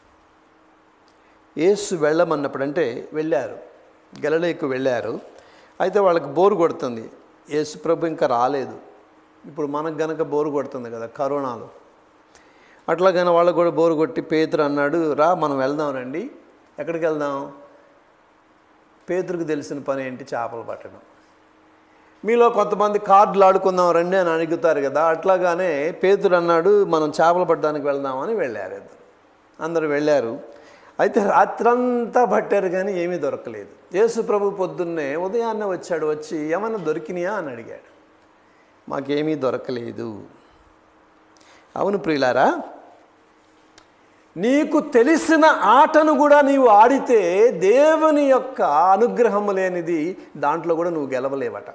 యేసు వెళ్ళమన్నప్పుడు అంటే వెళ్ళారు గలిలయకు వెళ్ళారు అయితే వాళ్ళకి బోరు కొడుతుంది యేసు ప్రభు ఇంకా రాలేదు ఇప్పుడు మనకు గనక బోరు కొడుతుంది కదా కరోనాలో అట్లాగైనా వాళ్ళకు కూడా బోరు కొట్టి పేతురు అన్నాడు రా మనం వెళ్దాం రండి ఎక్కడికి వెళ్దాం పేతురుకు తెలిసిన పని ఏంటి చేపలు పట్టడం మీలో కొంతమంది కార్డులు ఆడుకుందాం రండి అని అడుగుతారు కదా అట్లాగానే పేతురు అన్నాడు మనం చేపలు పట్టడానికి వెళ్దామని వెళ్ళారు ఇద్దరు అందరూ వెళ్ళారు అయితే రాత్రంతా పట్టారు కానీ ఏమీ దొరకలేదు యేసు ప్రభు పొద్దున్నే ఉదయాన్నే వచ్చాడు వచ్చి ఏమన్నా దొరికినాయా అని అడిగాడు మాకేమీ దొరకలేదు అవును ప్రియులారా నీకు తెలిసిన ఆటను కూడా నీవు ఆడితే దేవుని యొక్క అనుగ్రహం లేనిది దాంట్లో కూడా నువ్వు గెలవలేవట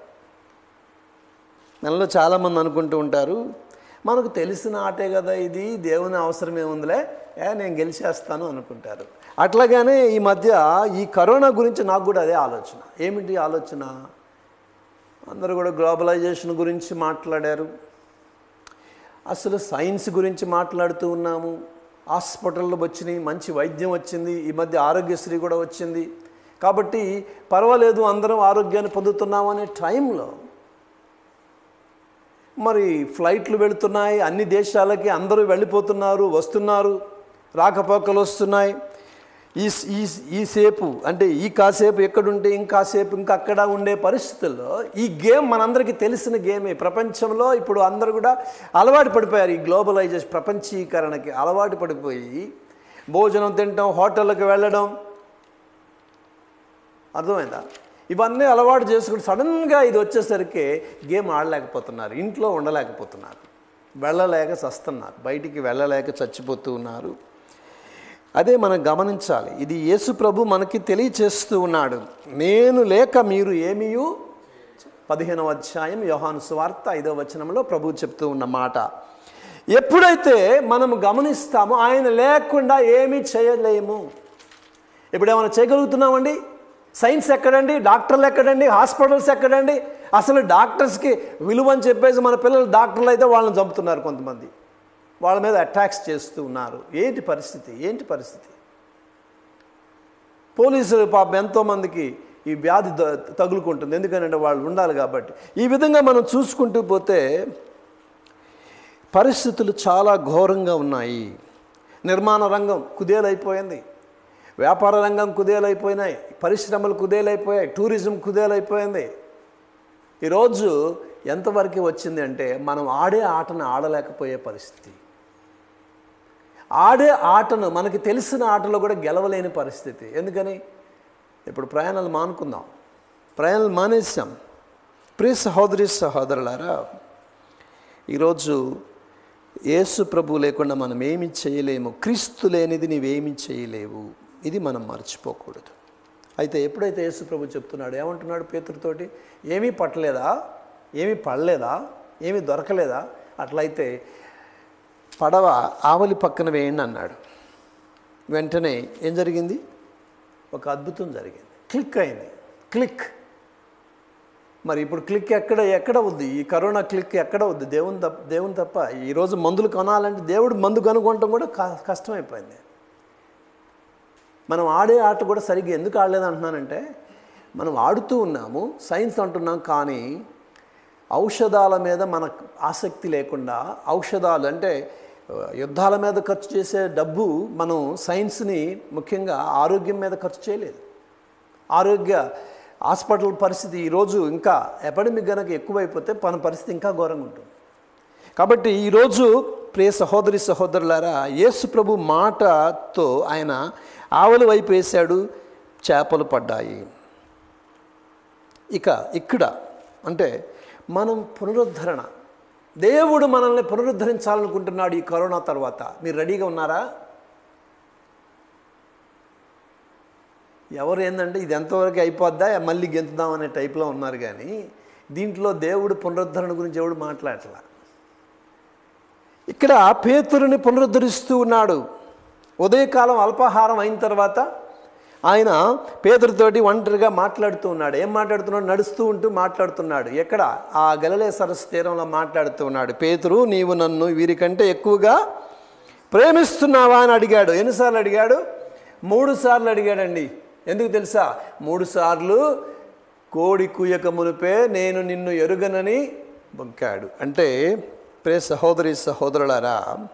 మనలో చాలామంది అనుకుంటూ ఉంటారు మనకు తెలిసిన ఆటే కదా ఇది దేవుని అవసరం ఏముందిలే ఏ నేను గెలిచేస్తాను అనుకుంటారు అట్లాగానే ఈ మధ్య ఈ కరోనా గురించి నాకు కూడా అదే ఆలోచన ఏమిటి ఆలోచన అందరూ కూడా గ్లోబలైజేషన్ గురించి మాట్లాడారు అసలు సైన్స్ గురించి మాట్లాడుతూ ఉన్నాము హాస్పిటల్లో వచ్చినాయి మంచి వైద్యం వచ్చింది ఈ మధ్య ఆరోగ్యశ్రీ కూడా వచ్చింది కాబట్టి పర్వాలేదు అందరం ఆరోగ్యాన్ని పొందుతున్నాం అనే టైంలో మరి ఫ్లైట్లు వెళుతున్నాయి అన్ని దేశాలకి అందరూ వెళ్ళిపోతున్నారు వస్తున్నారు రాకపోకలు వస్తున్నాయి ఈ ఈ ఈ సేపు అంటే ఈ కాసేపు ఎక్కడుంటే ఇంకాసేపు ఇంకా అక్కడ ఉండే పరిస్థితుల్లో ఈ గేమ్ మనందరికీ తెలిసిన గేమే ప్రపంచంలో ఇప్పుడు అందరూ కూడా అలవాటు పడిపోయారు ఈ గ్లోబలైజేషన్ ప్రపంచీకరణకి అలవాటు పడిపోయి భోజనం తినటం హోటళ్ళకి వెళ్ళడం అర్థమైందా ఇవన్నీ అలవాటు చేసుకుని సడన్గా ఇది వచ్చేసరికి గేమ్ ఆడలేకపోతున్నారు ఇంట్లో ఉండలేకపోతున్నారు వెళ్ళలేక చస్తున్నారు బయటికి వెళ్ళలేక చచ్చిపోతూ ఉన్నారు అదే మనం గమనించాలి ఇది యేసు ప్రభు మనకి తెలియచేస్తూ ఉన్నాడు నేను లేక మీరు ఏమీయు పదిహేనవ అధ్యాయం యోహాను సువార్త ఐదవ వచనంలో ప్రభు చెప్తూ ఉన్న మాట ఎప్పుడైతే మనం గమనిస్తామో ఆయన లేకుండా ఏమీ చేయలేము ఇప్పుడు ఏమైనా చేయగలుగుతున్నామండి సైన్స్ ఎక్కడండి డాక్టర్లు ఎక్కడండి హాస్పిటల్స్ ఎక్కడండి అసలు డాక్టర్స్కి విలువ అని చెప్పేసి మన పిల్లలు డాక్టర్లు అయితే వాళ్ళని చంపుతున్నారు కొంతమంది వాళ్ళ మీద అటాక్స్ చేస్తూ ఉన్నారు ఏంటి పరిస్థితి ఏంటి పరిస్థితి పోలీసులు పాపం ఎంతోమందికి ఈ వ్యాధి ద- తగులుకుంటుంది ఎందుకంటే వాళ్ళు ఉండాలి కాబట్టి ఈ విధంగా మనం చూసుకుంటూ పోతే పరిస్థితులు చాలా ఘోరంగా ఉన్నాయి నిర్మాణ రంగం కుదేలైపోయింది వ్యాపార రంగం కుదేలైపోయినాయి పరిశ్రమలు కుదేలైపోయాయి టూరిజం కుదేలైపోయింది ఈరోజు ఎంతవరకు వచ్చింది అంటే మనం ఆడే ఆటను ఆడలేకపోయే పరిస్థితి ఆడే ఆటను మనకి తెలిసిన ఆటలో కూడా గెలవలేని పరిస్థితి ఎందుకని ఇప్పుడు ప్రయాణాలు మానుకుందాం ప్రయాణాలు మానేసాం ప్రియ సహోదరి సహోదరులారా ఈరోజు యేసు ప్రభు లేకుండా మనం ఏమి చేయలేము క్రీస్తు లేనిది నీవేమి చేయలేవు ఇది మనం మర్చిపోకూడదు అయితే ఎప్పుడైతే యేసు ప్రభు చెప్తున్నాడు ఏమంటున్నాడు పేతుడితోటి ఏమీ పట్టలేదా ఏమీ పడలేదా ఏమీ దొరకలేదా అట్లయితే పడవ ఆవలి పక్కన వేయండి అన్నాడు వెంటనే ఏం జరిగింది ఒక అద్భుతం జరిగింది క్లిక్ అయింది క్లిక్ మరి ఇప్పుడు క్లిక్ ఎక్కడ ఎక్కడ ఉంది ఈ కరోనా క్లిక్ ఎక్కడ ఉంది దేవుని తప్ప దేవుని తప్ప ఈరోజు మందులు కొనాలంటే దేవుడు మందు కనుక్కోవటం కూడా క- కష్టమైపోయింది మనం ఆడే ఆట కూడా సరిగ్గా ఎందుకు ఆడలేదు అంటున్నానంటే మనం ఆడుతూ ఉన్నాము సైన్స్ అంటున్నాం కానీ ఔషధాల మీద మనకు ఆసక్తి లేకుండా ఔషధాలు అంటే ఆ, యుద్ధాల మీద ఖర్చు చేసే డబ్బు మనం సైన్స్ని ముఖ్యంగా ఆరోగ్యం మీద ఖర్చు చేయలేదు ఆరోగ్య హాస్పిటల్ పరిస్థితి ఈరోజు ఇంకా ఎపిడమిక్ కనుక ఎక్కువైపోతే మన పరిస్థితి ఇంకా ఘోరంగా ఉంటుంది కాబట్టి ఈరోజు ప్రియ సహోదరి సహోదరులారా యేసు ప్రభు మాటతో ఆయన ఆవలి వైపు వేశాడు చేపలు పడ్డాయి ఇక ఇక్కడ అంటే మనం పునరుద్ధరణ దేవుడు మనల్ని పునరుద్ధరించాలనుకుంటున్నాడు ఈ కరోనా తర్వాత మీరు రెడీగా ఉన్నారా ఎవరు ఏందంటే ఇది ఎంతవరకు అయిపోద్దా మళ్ళీ గెంతుదాం అనే టైప్లో ఉన్నారు కానీ దీంట్లో దేవుడు పునరుద్ధరణ గురించి ఎవడు మాట్లాడట్లా ఇక్కడ పేతురుని పునరుద్ధరిస్తూ ఉన్నాడు ఉదయకాలం అల్పాహారం అయిన తర్వాత ఆయన పేదరితోటి ఒంటరిగా మాట్లాడుతూ ఉన్నాడు ఏం మాట్లాడుతున్నాడు నడుస్తూ ఉంటూ మాట్లాడుతున్నాడు ఎక్కడ ఆ గలలే సరస్సు తీరంలో మాట్లాడుతూ ఉన్నాడు పేతురు నీవు నన్ను వీరికంటే ఎక్కువగా ప్రేమిస్తున్నావా అని అడిగాడు ఎన్నిసార్లు అడిగాడు మూడు సార్లు అడిగాడండి ఎందుకు తెలుసా మూడు సార్లు కోడి కూయక మునిపే నేను నిన్ను ఎరుగనని బొంకాడు అంటే ప్రే సహోదరి సహోదరులారా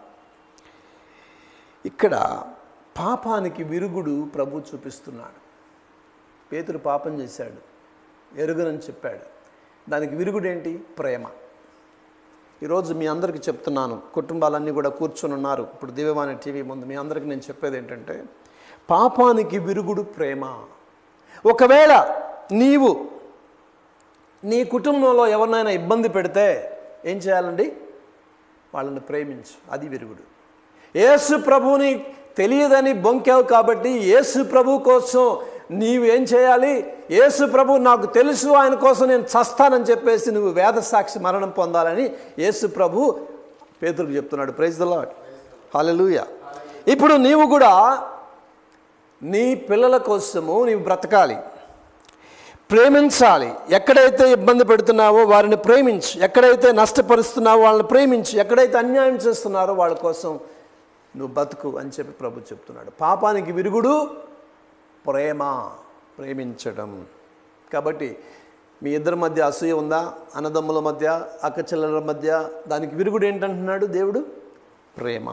ఇక్కడ పాపానికి విరుగుడు ప్రభు చూపిస్తున్నాడు పేతురు పాపం చేశాడు ఎరుగనని చెప్పాడు దానికి విరుగుడు ఏంటి ప్రేమ ఈరోజు మీ అందరికీ చెప్తున్నాను కుటుంబాలన్నీ కూడా కూర్చొని ఉన్నారు ఇప్పుడు దివ్యవాణి టీవీ ముందు మీ అందరికీ నేను చెప్పేది ఏంటంటే పాపానికి విరుగుడు ప్రేమ ఒకవేళ నీవు నీ కుటుంబంలో ఎవరినైనా ఇబ్బంది పెడితే ఏం చేయాలండి వాళ్ళని ప్రేమించు అది విరుగుడు యేసు ప్రభుని తెలియదని బొంకావు కాబట్టి యేసు ప్రభు కోసం నీవు ఏం చేయాలి యేసు ప్రభు నాకు తెలుసు ఆయన కోసం నేను చస్తానని చెప్పేసి నువ్వు వేద సాక్షి మరణం పొందాలని యేసు ప్రభు పేతులకు చెప్తున్నాడు ప్రైజ్ ద లాడ్ హాలెలూయ ఇప్పుడు నీవు కూడా నీ పిల్లల కోసము నీవు బ్రతకాలి ప్రేమించాలి ఎక్కడైతే ఇబ్బంది పెడుతున్నావో వారిని ప్రేమించు ఎక్కడైతే నష్టపరుస్తున్నావో వాళ్ళని ప్రేమించు ఎక్కడైతే అన్యాయం చేస్తున్నారో వాళ్ళ కోసం నువ్వు బతుకు అని చెప్పి ప్రభు చెప్తున్నాడు పాపానికి విరుగుడు ప్రేమ ప్రేమించడం కాబట్టి మీ ఇద్దరి మధ్య అసూయ ఉందా అన్నదమ్ముల మధ్య అక్కచెల్లెల మధ్య దానికి విరుగుడు ఏంటంటున్నాడు దేవుడు ప్రేమ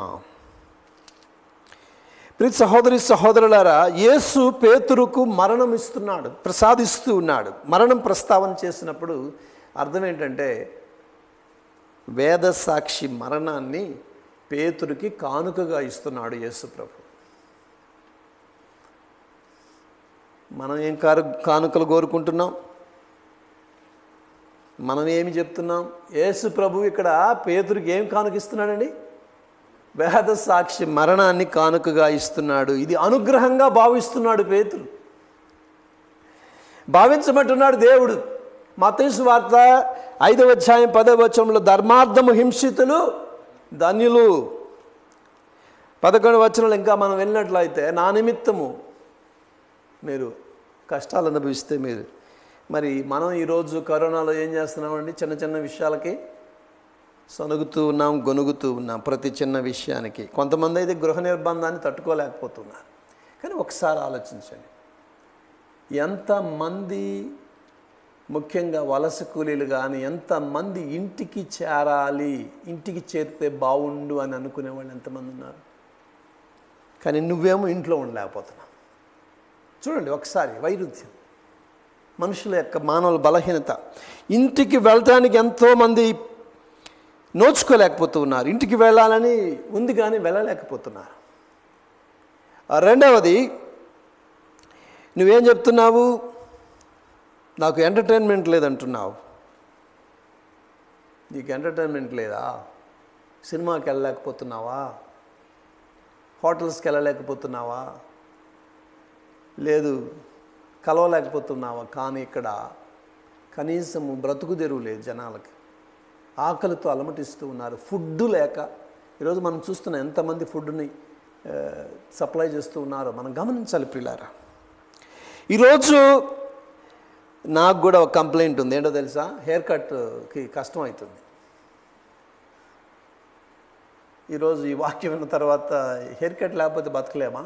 ప్రీతి సహోదరి సహోదరులారా యేసు పేతురుకు మరణం ఇస్తున్నాడు ప్రసాదిస్తూ ఉన్నాడు మరణం ప్రస్తావన చేసినప్పుడు అర్థం ఏంటంటే వేద సాక్షి మరణాన్ని పేతురికి కానుకగా ఇస్తున్నాడు యేసు ప్రభు మనం ఏం కారు కానుకలు కోరుకుంటున్నాం మనం ఏమి చెప్తున్నాం యేసు ప్రభు ఇక్కడ పేతురికి ఏం కానుక ఇస్తున్నాడండి వేద సాక్షి మరణాన్ని కానుకగా ఇస్తున్నాడు ఇది అనుగ్రహంగా భావిస్తున్నాడు పేతురు భావించమంటున్నాడు దేవుడు మతేసు వార్త ఐదవ అధ్యాయం పదవ వచనంలో ధర్మార్థము హింసితులు ధన్యులు పదకొండు వచనాలు ఇంకా మనం వెళ్ళినట్లయితే నా నిమిత్తము మీరు కష్టాలు అనుభవిస్తే మీరు మరి మనం ఈరోజు కరోనాలో ఏం చేస్తున్నామండి చిన్న చిన్న విషయాలకి సనుగుతూ ఉన్నాం గొనుగుతూ ఉన్నాం ప్రతి చిన్న విషయానికి కొంతమంది అయితే గృహ నిర్బంధాన్ని తట్టుకోలేకపోతున్నారు కానీ ఒకసారి ఆలోచించండి ఎంతమంది ముఖ్యంగా వలస కూలీలు కానీ ఎంతమంది ఇంటికి చేరాలి ఇంటికి చేరితే బాగుండు అని అనుకునే వాళ్ళు ఎంతమంది ఉన్నారు కానీ నువ్వేమో ఇంట్లో ఉండలేకపోతున్నావు చూడండి ఒకసారి వైరుధ్యం మనుషుల యొక్క మానవుల బలహీనత ఇంటికి వెళ్ళటానికి ఎంతోమంది నోచుకోలేకపోతూ ఉన్నారు ఇంటికి వెళ్ళాలని ఉంది కానీ వెళ్ళలేకపోతున్నారు ఆ రెండవది నువ్వేం చెప్తున్నావు నాకు ఎంటర్టైన్మెంట్ లేదంటున్నావు నీకు ఎంటర్టైన్మెంట్ లేదా సినిమాకి వెళ్ళలేకపోతున్నావా హోటల్స్కి వెళ్ళలేకపోతున్నావా లేదు కలవలేకపోతున్నావా కానీ ఇక్కడ కనీసం బ్రతుకు తెరువు లేదు జనాలకి ఆకలితో అలమటిస్తూ ఉన్నారు ఫుడ్ లేక ఈరోజు మనం చూస్తున్న ఎంతమంది ఫుడ్ని సప్లై చేస్తూ ఉన్నారో మనం గమనించాలి పిల్లారా ఈరోజు నాకు కూడా ఒక కంప్లైంట్ ఉంది ఏంటో తెలుసా హెయిర్ కట్కి కష్టం అవుతుంది ఈరోజు ఈ వాక్యం విన్న తర్వాత హెయిర్ కట్ లేకపోతే బతకలేమా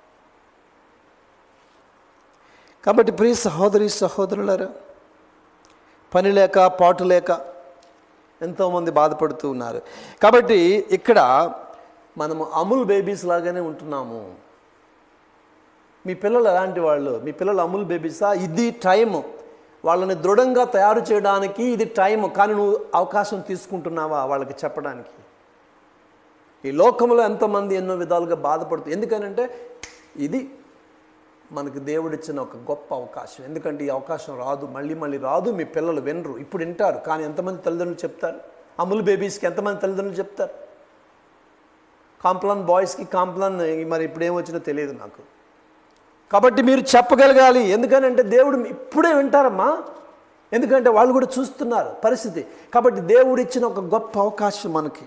కాబట్టి ప్రియ సహోదరి సహోదరులారా పని లేక పాటు లేక ఎంతోమంది బాధపడుతూ ఉన్నారు కాబట్టి ఇక్కడ మనము అమూల్ బేబీస్ లాగానే ఉంటున్నాము మీ పిల్లలు ఎలాంటి వాళ్ళు మీ పిల్లలు అమూల్ బేబీసా ఇది టైము వాళ్ళని దృఢంగా తయారు చేయడానికి ఇది టైం కానీ నువ్వు అవకాశం తీసుకుంటున్నావా వాళ్ళకి చెప్పడానికి ఈ లోకంలో ఎంతమంది ఎన్నో విధాలుగా బాధపడుతుంది ఎందుకనంటే ఇది మనకి దేవుడిచ్చిన ఒక గొప్ప అవకాశం ఎందుకంటే ఈ అవకాశం రాదు మళ్ళీ మళ్ళీ రాదు మీ పిల్లలు వినరు ఇప్పుడు వింటారు కానీ ఎంతమంది తల్లిదండ్రులు చెప్తారు అమూల్ బేబీస్కి ఎంతమంది తల్లిదండ్రులు చెప్తారు కాంప్లాన్ బాయ్స్కి కాంప్లాన్ మరి ఇప్పుడు ఏమొచ్చినా తెలియదు నాకు కాబట్టి మీరు చెప్పగలగాలి ఎందుకనంటే దేవుడు ఇప్పుడే వింటారమ్మా ఎందుకంటే వాళ్ళు కూడా చూస్తున్నారు పరిస్థితి కాబట్టి దేవుడు ఇచ్చిన ఒక గొప్ప అవకాశం మనకి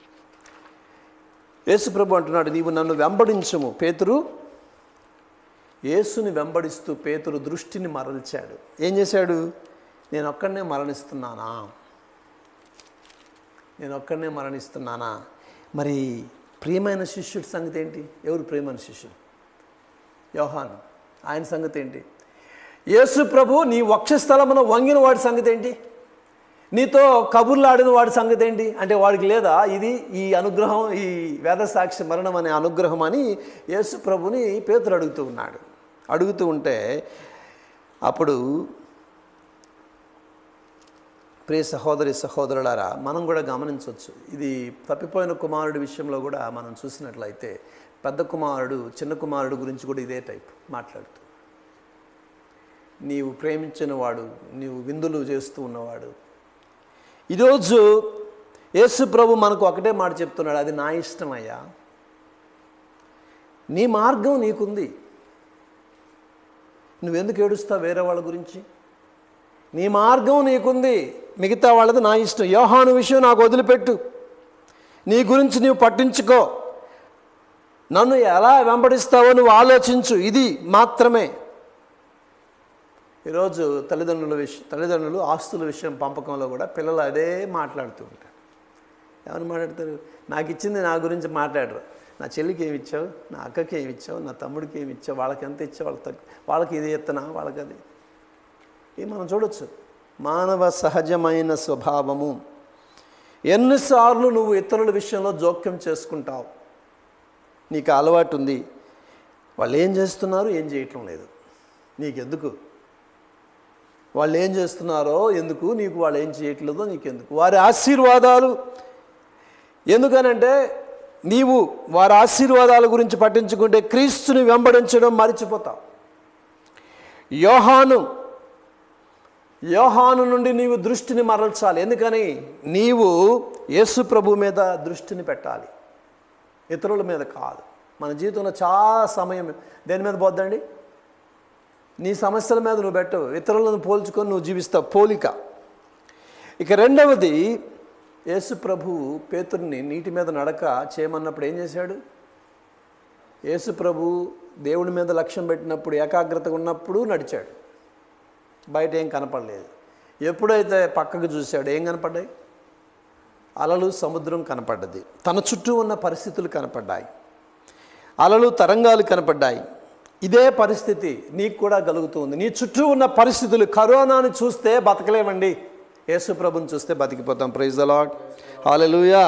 యేసుప్రభు అంటున్నాడు నీవు నన్ను వెంబడించము పేతురు యేసుని వెంబడిస్తూ పేతురు దృష్టిని మరల్చాడు ఏం చేశాడు నేను ఒక్కడనే మరణిస్తున్నానా నేను ఒక్కడనే మరణిస్తున్నానా మరి ప్రియమైన శిష్యుడి సంగతి ఏంటి ఎవరు ప్రియమైన శిష్యుడు యోహాన్ ఆయన సంగతి ఏంటి యేసు ప్రభు నీ వక్షస్థలమున వంగిన వాడి సంగతి ఏంటి నీతో కబుర్లు ఆడిన వాడి సంగతి ఏంటి అంటే వాడికి లేదా ఇది ఈ అనుగ్రహం ఈ వేదసాక్షి మరణం అనే అనుగ్రహం అని యేసు ప్రభుని పేతురు అడుగుతూ ఉన్నాడు అడుగుతూ ఉంటే అప్పుడు ప్రియ సహోదరి సహోదరులారా మనం కూడా గమనించవచ్చు ఇది తప్పిపోయిన కుమారుడి విషయంలో కూడా మనం చూసినట్లయితే పెద్ద కుమారుడు చిన్న కుమారుడు గురించి కూడా ఇదే టైప్ మాట్లాడుతూ నీవు ప్రేమించిన వాడు నీవు విందులు చేస్తూ ఉన్నవాడు ఈరోజు యేసు ప్రభు మనకు ఒకటే మాట చెప్తున్నాడు అది నా ఇష్టమయ్యా నీ మార్గం నీకుంది నువ్వెందుకు ఏడుస్తావు వేరే వాళ్ళ గురించి నీ మార్గం నీకుంది మిగతా వాళ్ళది నా ఇష్టం యోహాను విషయం నాకు వదిలిపెట్టు నీ గురించి నీవు పట్టించుకో నన్ను ఎలా వెంబడిస్తావో నువ్వు ఆలోచించు ఇది మాత్రమే ఈరోజు తల్లిదండ్రుల విషయం తల్లిదండ్రులు ఆస్తుల విషయం పంపకంలో కూడా పిల్లలు అదే మాట్లాడుతూ ఉంటారు ఎవరు మాట్లాడతారు నాకు ఇచ్చింది నా గురించి మాట్లాడరు నా చెల్లికి ఏమి ఇచ్చావు నా అక్కకి ఏమి ఇచ్చావు నా తమ్ముడికి ఏమి ఇచ్చావు వాళ్ళకి ఎంత ఇచ్చావు వాళ్ళకి తగ్గు వాళ్ళకి ఇది ఎత్తనా వాళ్ళకి అది ఇది మనం చూడొచ్చు మానవ సహజమైన స్వభావము ఎన్నిసార్లు నువ్వు ఇతరుల విషయంలో జోక్యం చేసుకుంటావు నీకు అలవాటు ఉంది వాళ్ళు ఏం చేస్తున్నారు ఏం చేయటం లేదు నీకెందుకు వాళ్ళు ఏం చేస్తున్నారో ఎందుకు నీకు వాళ్ళు ఏం చేయట్లేదో నీకెందుకు వారి ఆశీర్వాదాలు ఎందుకనంటే నీవు వారి ఆశీర్వాదాల గురించి పట్టించుకుంటే క్రీస్తుని వెంబడించడం మర్చిపోతావు యోహాను యోహాను నుండి నీవు దృష్టిని మరల్చాలి ఎందుకని నీవు యేసు ప్రభు మీద దృష్టిని పెట్టాలి ఇతరుల మీద కాదు మన జీవితంలో చాలా సమయం దేని మీద పోద్దండి నీ సమస్యల మీద నువ్వు పెట్టవు ఇతరులను పోల్చుకొని నువ్వు జీవిస్తావు పోలిక ఇక రెండవది యేసు ప్రభు పేతుర్ని నీటి మీద నడక చేయమన్నప్పుడు ఏం చేశాడు యేసు ప్రభు దేవుడి మీద లక్ష్యం పెట్టినప్పుడు ఏకాగ్రతగా ఉన్నప్పుడు నడిచాడు బయట ఏం కనపడలేదు ఎప్పుడైతే పక్కకు చూశాడు ఏం కనపడ్డాయి అలలు సముద్రం కనపడ్డది తన చుట్టూ ఉన్న పరిస్థితులు కనపడ్డాయి అలలు తరంగాలు కనపడ్డాయి ఇదే పరిస్థితి నీకు కూడా కలుగుతుంది నీ చుట్టూ ఉన్న పరిస్థితులు కరోనాను చూస్తే బతకలేమండి యేసు ప్రభుని చూస్తే బతికిపోతాం ప్రైజ్ ద లాడ్ హాలెలూయా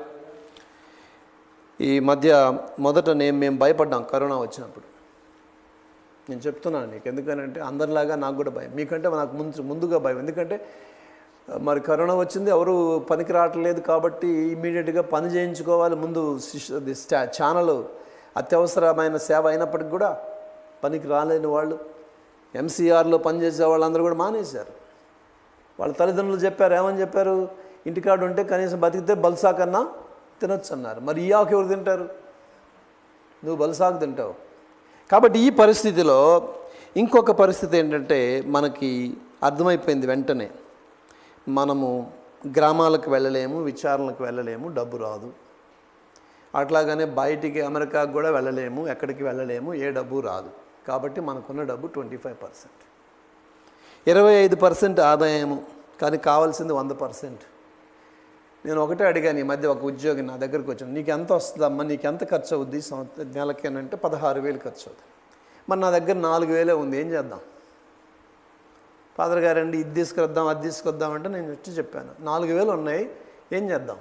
ఈ మధ్య మొదట నేను మేము భయపడ్డాం కరోనా వచ్చినప్పుడు నేను చెప్తున్నాను నీకు ఎందుకనంటే అందరిలాగా నాకు కూడా భయం మీకంటే నాకు ముందు ముందుగా భయం ఎందుకంటే మరి కరోనా వచ్చింది ఎవరు పనికి రావట్లేదు కాబట్టి ఇమీడియట్గా పని చేయించుకోవాలి ముందు శిష్- అది స్టా- ఛానల్ అత్యవసరమైన సేవ అయినప్పటికి కూడా పనికి రాలేని వాళ్ళు ఎంసీఆర్లో పనిచేసే వాళ్ళందరూ కూడా మానేశారు వాళ్ళ తల్లిదండ్రులు చెప్పారు ఏమని చెప్పారు ఇంటికాడు ఉంటే కనీసం బతికితే బల్సా కన్నా తినొచ్చు అన్నారు మరి ఈ ఆకు ఎవరు తింటారు నువ్వు బల్సాకు తింటావు కాబట్టి ఈ పరిస్థితిలో ఇంకొక పరిస్థితి ఏంటంటే మనకి అర్థమైపోయింది వెంటనే మనము గ్రామాలకు వెళ్ళలేము విచారణలకు వెళ్ళలేము డబ్బు రాదు అట్లాగనే బయటికి అమెరికాకు కూడా వెళ్ళలేము ఎక్కడికి వెళ్ళలేము ఏ డబ్బు రాదు కాబట్టి మనకున్న డబ్బు ట్వంటీ ఫైవ్ పర్సెంట్ ఇరవై ఐదు పర్సెంట్ ఆదాయము కానీ కావాల్సింది వంద పర్సెంట్ నేను ఒకటే అడిగాను ఈ మధ్య ఒక ఉద్యోగి నా దగ్గరికి వచ్చాను నీకు ఎంత వస్తుందమ్మా నీకు ఎంత ఖర్చు అవుద్ది సంవత్సరం నెలకి అని అంటే పదహారు వేలు ఖర్చు అవుతుంది మరి నా దగ్గర నాలుగు వేలే ఉంది ఏం చేద్దాం ఫాదర్ గారండి ఇది తీసుకొద్దాం అది తీసుకొద్దాం అంటే నేను వచ్చి చెప్పాను నాలుగు వేలు ఉన్నాయి ఏం చేద్దాం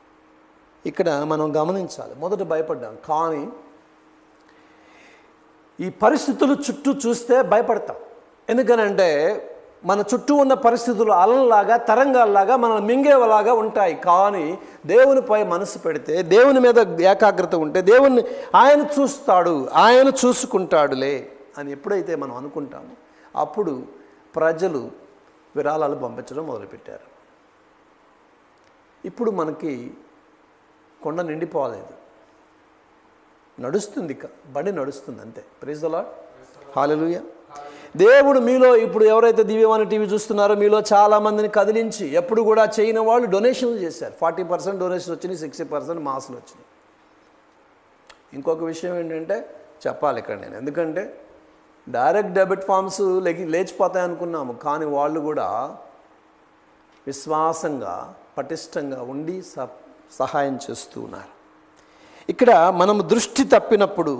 ఇక్కడ మనం గమనించాలి మొదట భయపడ్డాం కానీ ఈ పరిస్థితులు చుట్టూ చూస్తే భయపడతాం ఎందుకనంటే మన చుట్టూ ఉన్న పరిస్థితులు అలలాగా తరంగాల్లాగా మనల్ని మింగేవలాగా ఉంటాయి కానీ దేవునిపై మనసు పెడితే దేవుని మీద ఏకాగ్రత ఉంటే దేవుణ్ణి ఆయన చూస్తాడు ఆయన చూసుకుంటాడులే అని ఎప్పుడైతే మనం అనుకుంటామో అప్పుడు ప్రజలు విరాళాలు పంపించడం మొదలుపెట్టారు ఇప్పుడు మనకి కొండ నిండిపోలేదు నడుస్తుంది ఇక బండి నడుస్తుంది అంతే ప్రైజ్ ద లాడ్ హాలెలూయ దేవుడు మీలో ఇప్పుడు ఎవరైతే దివ్యవాణి టీవీ చూస్తున్నారో మీలో చాలా మందిని కదిలించి ఎప్పుడు కూడా చేయని వాళ్ళు డొనేషన్లు చేశారు ఫార్టీ పర్సెంట్ డొనేషన్ వచ్చినాయి సిక్స్టీ పర్సెంట్ మాసులు వచ్చినాయి ఇంకొక విషయం ఏంటంటే చెప్పాలి ఇక్కడ నేను ఎందుకంటే డైరెక్ట్ డెబిట్ ఫామ్స్ లెగి లేచిపోతాయి అనుకున్నాము కానీ వాళ్ళు కూడా విశ్వాసంగా పటిష్టంగా ఉండి స సహాయం చేస్తూ ఉన్నారు ఇక్కడ మనం దృష్టి తప్పినప్పుడు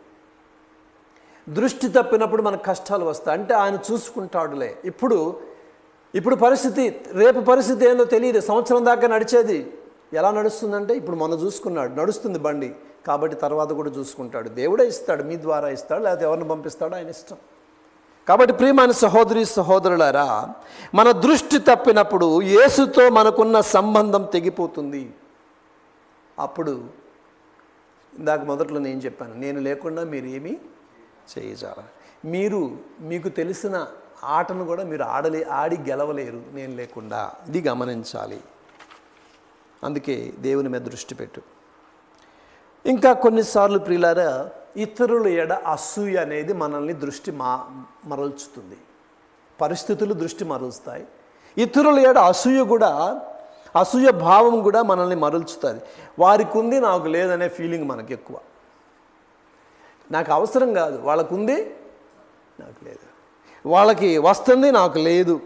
దృష్టి తప్పినప్పుడు మనకు కష్టాలు వస్తాయి అంటే ఆయన చూసుకుంటాడులే ఇప్పుడు ఇప్పుడు పరిస్థితి రేపు పరిస్థితి ఏందో తెలియదు సంవత్సరం దాకా నడిచేది ఎలా నడుస్తుందంటే ఇప్పుడు మొన్న చూసుకున్నాడు నడుస్తుంది బండి కాబట్టి తర్వాత కూడా చూసుకుంటాడు దేవుడే ఇస్తాడు మీ ద్వారా ఇస్తాడు లేకపోతే ఎవరిని పంపిస్తాడో ఆయన ఇష్టం కాబట్టి ప్రియమైన సహోదరి సహోదరులారా మన దృష్టి తప్పినప్పుడు యేసుతో మనకున్న సంబంధం తెగిపోతుంది అప్పుడు ఇందాక మొదట్లో నేను చెప్పాను నేను లేకుండా మీరు ఏమీ చేయజాల మీరు మీకు తెలిసిన ఆటను కూడా మీరు ఆడలే ఆడి గెలవలేరు నేను లేకుండా ఇది గమనించాలి అందుకే దేవుని మీద దృష్టి పెట్టు ఇంకా కొన్నిసార్లు ప్రియులారా ఇతరుల ఎడ అసూయ అనేది మనల్ని దృష్టి మా మరల్చుతుంది పరిస్థితులు దృష్టి మరల్స్తాయి ఇతరుల ఎడ అసూయ కూడా అసూయ భావం కూడా మనల్ని మరల్చుతుంది వారికి ఉంది నాకు లేదనే ఫీలింగ్ మనకి ఎక్కువ నాకు అవసరం కాదు వాళ్ళకు ఉంది నాకు లేదు వాళ్ళకి వస్తుంది నాకు లేదు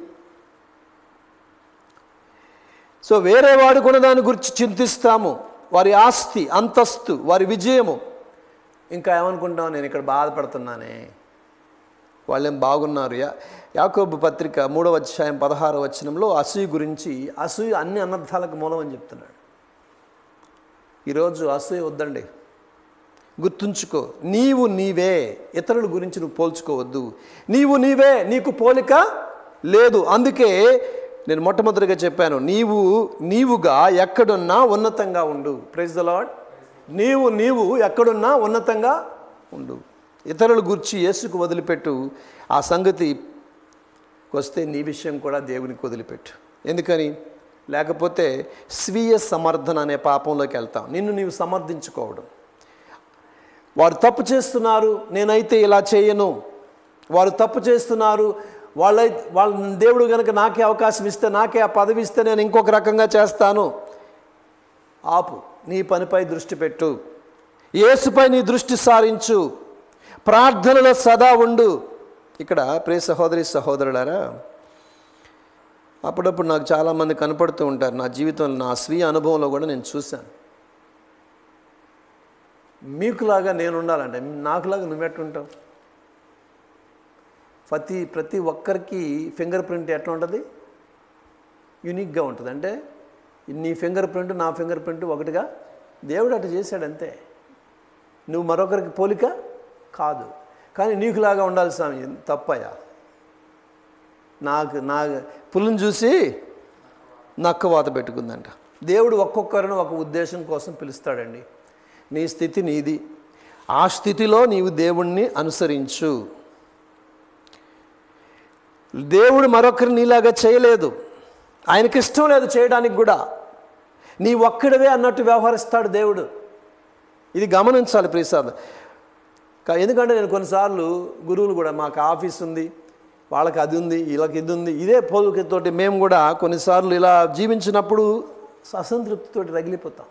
సో వేరే వాడు కూడా దాని గురించి చింతిస్తాము వారి ఆస్తి అంతస్తు వారి విజయము ఇంకా ఏమనుకుంటాం నేను ఇక్కడ బాధపడుతున్నానే వాళ్ళేం బాగున్నారు యా యాకోబు పత్రిక మూడవ అధ్యాయం పదహారవ వచనంలో అసూయ గురించి అసూయ అన్ని అనర్థాలకు మూలం అని చెప్తున్నాడు ఈరోజు అసూయ వద్దండి గుర్తుంచుకో నీవు నీవే ఇతరుల గురించి నువ్వు పోల్చుకోవద్దు నీవు నీవే నీకు పోలిక లేదు అందుకే నేను మొట్టమొదటిగా చెప్పాను నీవు నీవుగా ఎక్కడున్నా ఉన్నతంగా ఉండు ప్రైజ్ ద లాడ్ నీవు నీవు ఎక్కడున్నా ఉన్నతంగా ఉండు ఇతరుల గురించి యేసుకు వదిలిపెట్టు ఆ సంగతి వస్తే నీ విషయం కూడా దేవునికి వదిలిపెట్టు ఎందుకని లేకపోతే స్వీయ సమర్థన అనే పాపంలోకి వెళ్తాం నిన్ను నీవు సమర్థించుకోవడం వారు తప్పు చేస్తున్నారు నేనైతే ఇలా చేయను వారు తప్పు చేస్తున్నారు వాళ్ళ వాళ్ళ దేవుడు కనుక నాకే అవకాశం ఇస్తే నాకే ఆ పదవి ఇస్తే నేను ఇంకొక రకంగా చేస్తాను ఆపు నీ పనిపై దృష్టి పెట్టు యేసుపై నీ దృష్టి సారించు ప్రార్థనలో సదా ఉండు ఇక్కడ ప్రియ సహోదరి సహోదరులారా అప్పుడప్పుడు నాకు చాలామంది కనపడుతూ ఉంటారు నా జీవితంలో నా స్వీయ అనుభవంలో కూడా నేను చూశాను మీకులాగా నేను ఉండాలంటే నాకులాగా నువ్వెట్టుంటావు ప్రతి ప్రతి ఒక్కరికి ఫింగర్ ప్రింట్ ఎట్లా ఉంటుంది యూనిక్గా ఉంటుంది అంటే నీ ఫింగర్ ప్రింట్ నా ఫింగర్ ప్రింట్ ఒకటిగా దేవుడు అటు చేశాడు అంతే నువ్వు మరొకరికి పోలిక కాదు కానీ నీకులాగా ఉండాలి స్వామి తప్పయా నాకు నా పుల్లుని చూసి నక్క వాత పెట్టుకుందంట దేవుడు ఒక్కొక్కరిని ఒక ఉద్దేశం కోసం పిలుస్తాడండి నీ స్థితి నీది ఆ స్థితిలో నీవు దేవుణ్ణి అనుసరించు దేవుడు మరొకరిని నీలాగా చేయలేదు ఆయనకి ఇష్టం లేదు చేయడానికి కూడా నీ ఒక్కడివే అన్నట్టు వ్యవహరిస్తాడు దేవుడు ఇది గమనించాలి ప్రిసాద్ కా- ఎందుకంటే నేను కొన్నిసార్లు గురువులు కూడా మాకు ఆఫీస్ ఉంది వాళ్ళకి అది ఉంది వీళ్ళకి ఇది ఉంది ఇదే పోలికతోటి మేము కూడా కొన్నిసార్లు ఇలా జీవించినప్పుడు అసంతృప్తితోటి రగిలిపోతాం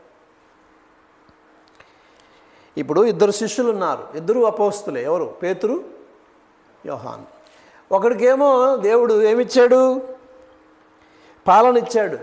ఇప్పుడు ఇద్దరు శిష్యులు ఉన్నారు ఇద్దరు అపోస్తులే ఎవరు పేతురు యోహాన్ ఒకడికేమో దేవుడు ఏమిచ్చాడు పాలన ఇచ్చాడు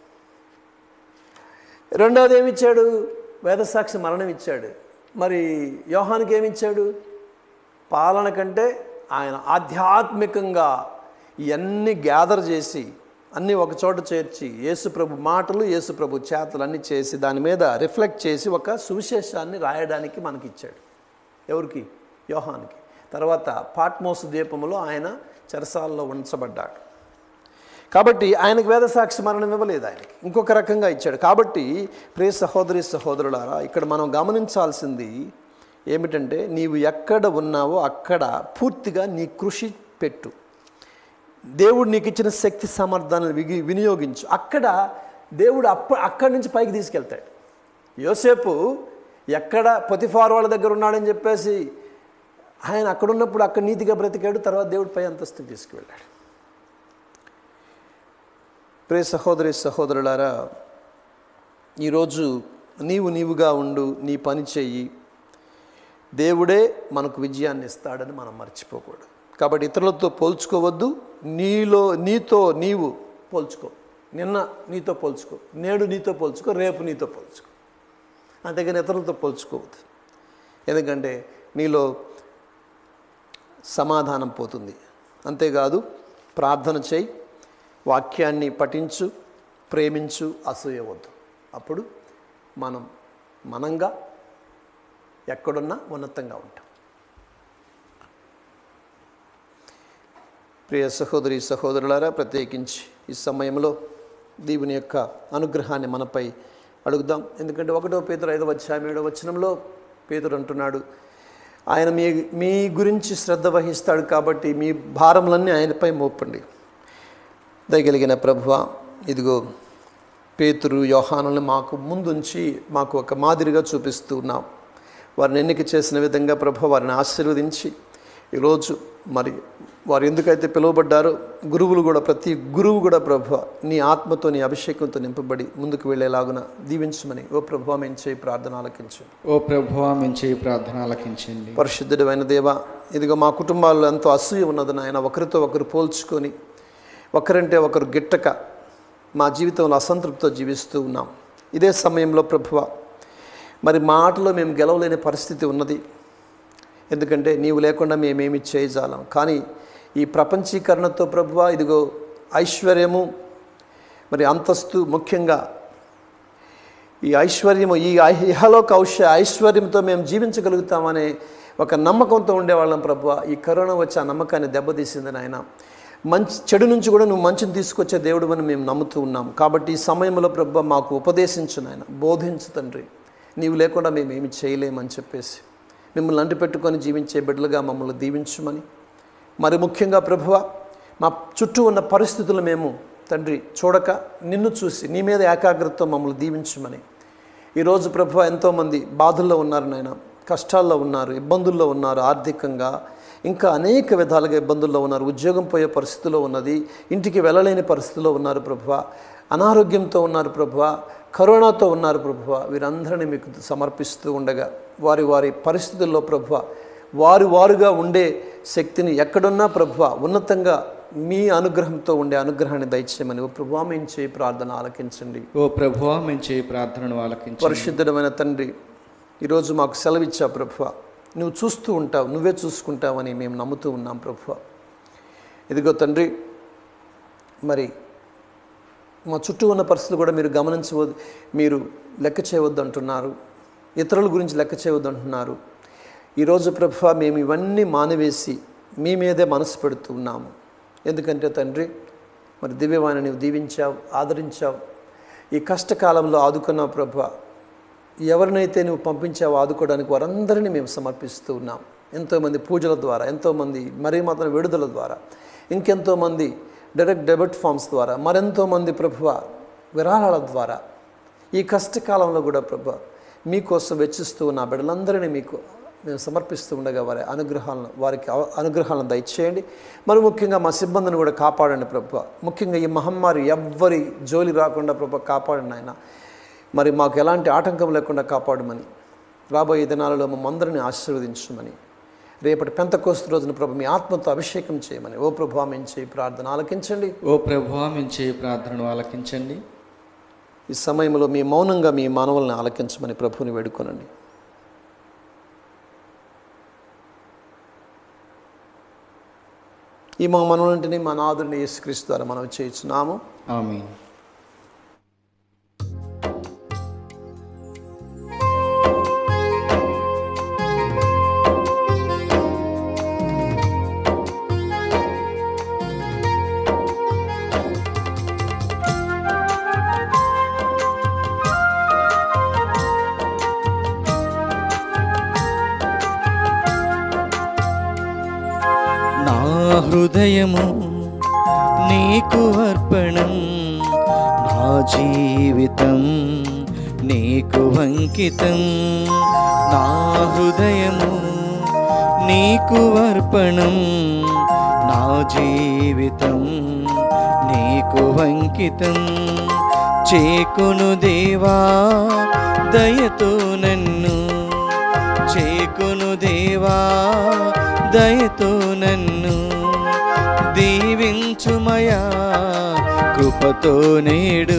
రెండవది ఏమిచ్చాడు వేదసాక్షి మరణం ఇచ్చాడు మరి యోహానికి ఏమిచ్చాడు పాలన కంటే ఆయన ఆధ్యాత్మికంగా ఇవన్నీ గ్యాదర్ చేసి అన్నీ ఒక చోట చేర్చి యేసుప్రభు మాటలు యేసుప్రభు చేతలు అన్నీ చేసి దాని మీద రిఫ్లెక్ట్ చేసి ఒక సువిశేషాన్ని రాయడానికి మనకి ఇచ్చాడు ఎవరికి యోహానికి తర్వాత పాట్మోస్ ద్వీపంలో ఆయన చెరసాలలో ఉంచబడ్డాడు కాబట్టి ఆయనకు వేద సాక్షి మరణం ఇవ్వలేదు ఆయనకి ఇంకొక రకంగా ఇచ్చాడు కాబట్టి ప్రియ సహోదరి సహోదరులారా ఇక్కడ మనం గమనించాల్సింది ఏమిటంటే నీవు ఎక్కడ ఉన్నావో అక్కడ పూర్తిగా నీ కృషి పెట్టు దేవుడు నీకు ఇచ్చిన శక్తి సామర్థ్యాలను విగి వినియోగించు అక్కడ దేవుడు అప్ప అక్కడి నుంచి పైకి తీసుకెళ్తాడు యోసేపు ఎక్కడ పొతిఫార్ వాళ్ళ దగ్గర ఉన్నాడని చెప్పేసి ఆయన అక్కడ ఉన్నప్పుడు అక్కడ నీతిగా బ్రతికాడు తర్వాత దేవుడు పై అంతస్తుకు తీసుకువెళ్ళాడు ప్రే సహోదరి సహోదరులారా ఈరోజు నీవు నీవుగా ఉండు నీ పని చెయ్యి దేవుడే మనకు విజయాన్ని ఇస్తాడని మనం మర్చిపోకూడదు కాబట్టి ఇతరులతో పోల్చుకోవద్దు నీలో నీతో నీవు పోల్చుకో నిన్న నీతో పోల్చుకో నేడు నీతో పోల్చుకో రేపు నీతో పోల్చుకో అంతేగాని ఇతరులతో పోల్చుకోవద్దు ఎందుకంటే నీలో సమాధానం పోతుంది అంతేకాదు ప్రార్థన చేయి వాక్యాన్ని పఠించు ప్రేమించు అసూయవద్దు అప్పుడు మనం మనంగా ఎక్కడున్నా ఉన్నతంగా ఉంటాం ప్రియ సహోదరి సహోదరులారా ప్రత్యేకించి ఈ సమయంలో దేవుని యొక్క అనుగ్రహాన్ని మనపై అడుగుదాం ఎందుకంటే ఒకటో పేతురు ఐదవ అధ్యాయం ఏడవ వచనంలో పేతురు అంటున్నాడు ఆయన మీ మీ గురించి శ్రద్ధ వహిస్తాడు కాబట్టి మీ భారములన్నీ ఆయనపై మోపండి దయగలిగిన ప్రభువ ఇదిగో పేతురు యోహానుల్ని మాకు ముందుంచి మాకు ఒక మాదిరిగా చూపిస్తూ ఉన్నాం వారిని ఎన్నిక చేసిన విధంగా ప్రభు వారిని ఆశీర్వదించి ఈరోజు మరి వారు ఎందుకైతే పిలువబడ్డారో గురువులు కూడా ప్రతి గురువు కూడా ప్రభు నీ ఆత్మతో నీ అభిషేకంతో నింపబడి ముందుకు వెళ్ళేలాగున దీవించమని ఓ ప్రభు మేము చేయి ప్రార్థన ఆలకించు ఓ ప్రభువా మేము చేయి ప్రార్థన ఆలకించండి పరిశుద్ధుడైన దేవ ఇదిగో మా కుటుంబాల్లో ఎంతో అసూయ ఉన్నది నాయన ఒకరితో ఒకరు పోల్చుకొని ఒకరంటే ఒకరు గిట్టక మా జీవితంలో అసంతృప్తితో జీవిస్తూ ఉన్నాం ఇదే సమయంలో ప్రభువ మరి మా ఆటలో మేము గెలవలేని పరిస్థితి ఉన్నది ఎందుకంటే నీవు లేకుండా మేమేమి చేయజాలం కానీ ఈ ప్రపంచీకరణతో ప్రభువ ఇదిగో ఐశ్వర్యము మరి అంతస్తు ముఖ్యంగా ఈ ఐశ్వర్యము ఈ ఐ- ఇహలోక ఔష ఐశ్వర్యంతో మేము జీవించగలుగుతామనే ఒక నమ్మకంతో ఉండేవాళ్ళం ప్రభు ఈ కరోనా వచ్చి ఆ నమ్మకాన్ని దెబ్బతీసింది నాయన మంచి చెడు నుంచి కూడా నువ్వు మంచిని తీసుకొచ్చే దేవుడు అని మేము నమ్ముతూ ఉన్నాం కాబట్టి ఈ సమయంలో ప్రభు మాకు ఉపదేశించు నాయన బోధించు తండ్రి నీవు లేకుండా మేము ఏమి చేయలేమని చెప్పేసి మిమ్మల్ని అంటి పెట్టుకొని జీవించే బిడ్డలుగా మమ్మల్ని దీవించమని మరి ముఖ్యంగా ప్రభువ మా చుట్టూ ఉన్న పరిస్థితులు మేము తండ్రి చూడక నిన్ను చూసి నీ మీద ఏకాగ్రతతో మమ్మల్ని దీవించమని ఈరోజు ప్రభు ఎంతోమంది బాధల్లో ఉన్నారు నాయన కష్టాల్లో ఉన్నారు ఇబ్బందుల్లో ఉన్నారు ఆర్థికంగా ఇంకా అనేక విధాలుగా ఇబ్బందుల్లో ఉన్నారు ఉద్యోగం పోయే పరిస్థితిలో ఉన్నది ఇంటికి వెళ్ళలేని పరిస్థితిలో ఉన్నారు ప్రభువ అనారోగ్యంతో ఉన్నారు ప్రభువ కరోనాతో ఉన్నారు ప్రభువ వీరందరినీ మీకు సమర్పిస్తూ ఉండగా వారి వారి పరిస్థితుల్లో ప్రభువ వారు వారుగా ఉండే శక్తిని ఎక్కడున్నా ప్రభువ ఉన్నతంగా మీ అనుగ్రహంతో ఉండే అనుగ్రహాన్ని దయచేయమని ఓ ప్రభువా మేము చేయి ప్రార్థన ఆలకించండి ఓ ప్రభువా మేము చేయి ప్రార్థనను ఆలకించండి పరిశుద్ధమైన తండ్రి ఈరోజు మాకు సెలవిచ్చా ప్రభువ నువ్వు చూస్తూ ఉంటావు నువ్వే చూసుకుంటావని మేము నమ్ముతూ ఉన్నాం ప్రభువ ఇదిగో తండ్రి మరి మా చుట్టూ ఉన్న పరిస్థితులు కూడా మీరు గమనించవద్దు మీరు లెక్క చేయవద్దు అంటున్నారు ఇతరుల గురించి లెక్క చేయవద్దు అంటున్నారు ఈరోజు ప్రభు మేము ఇవన్నీ మానివేసి మీ మీదే మనసు పెడుతూ ఉన్నాము ఎందుకంటే తండ్రి మరి దివ్యవాణి నీవు దీవించావు ఆదరించావు ఈ కష్టకాలంలో ఆదుకున్నావు ప్రభు ఎవరినైతే నువ్వు పంపించావో ఆదుకోవడానికి వారందరినీ మేము సమర్పిస్తూ ఉన్నాం ఎంతోమంది పూజల ద్వారా ఎంతోమంది మరీ మాత్రం విడుదల ద్వారా ఇంకెంతోమంది డైరెక్ట్ డెబిట్ ఫామ్స్ ద్వారా మరెంతోమంది ప్రభువ విరాళాల ద్వారా ఈ కష్టకాలంలో కూడా ప్రభు మీకోసం వెచ్చిస్తూ ఉన్న ఆ బిడ్డలందరినీ మీకు మేము సమర్పిస్తూ ఉండగా వారి అనుగ్రహాలను వారికి అవ- అనుగ్రహాలను దయచేయండి మరి ముఖ్యంగా మా సిబ్బందిని కూడా కాపాడండి ప్రభు ముఖ్యంగా ఈ మహమ్మారి ఎవ్వరి జోలి రాకుండా ప్రభు కాపాడండి ఆయన మరి మాకు ఎలాంటి ఆటంకం లేకుండా కాపాడమని రాబోయే దినాలలో మమ్మందరిని ఆశీర్వదించమని రేపటి పెంతకోస్తు రోజున ప్రభు మీ ఆత్మతో అభిషేకం చేయమని ఓ ప్రభు మేము చేయి ప్రార్థన ఆలకించండి ఓ ప్రభువా మేము చేయి ప్రార్థనను ఆలకించండి ఈ సమయంలో మీ మౌనంగా మీ మానవుల్ని ఆలకించమని ప్రభువుని వేడుకొనండి ఈ మా మనవులంటిని మా నాదుని యేసుక్రీస్తు ద్వారా మనం చేయించున్నాము ఆమె హృదయము నీకు అర్పణం నా జీవితం నీకు అంకితం నా హృదయము నీకు అర్పణం నా జీవితం నీకు అంకితం చేకును దేవా దయతో నన్ను చేకును దేవా దయతో నన్ను దీవించుమయా కృపతో నేడు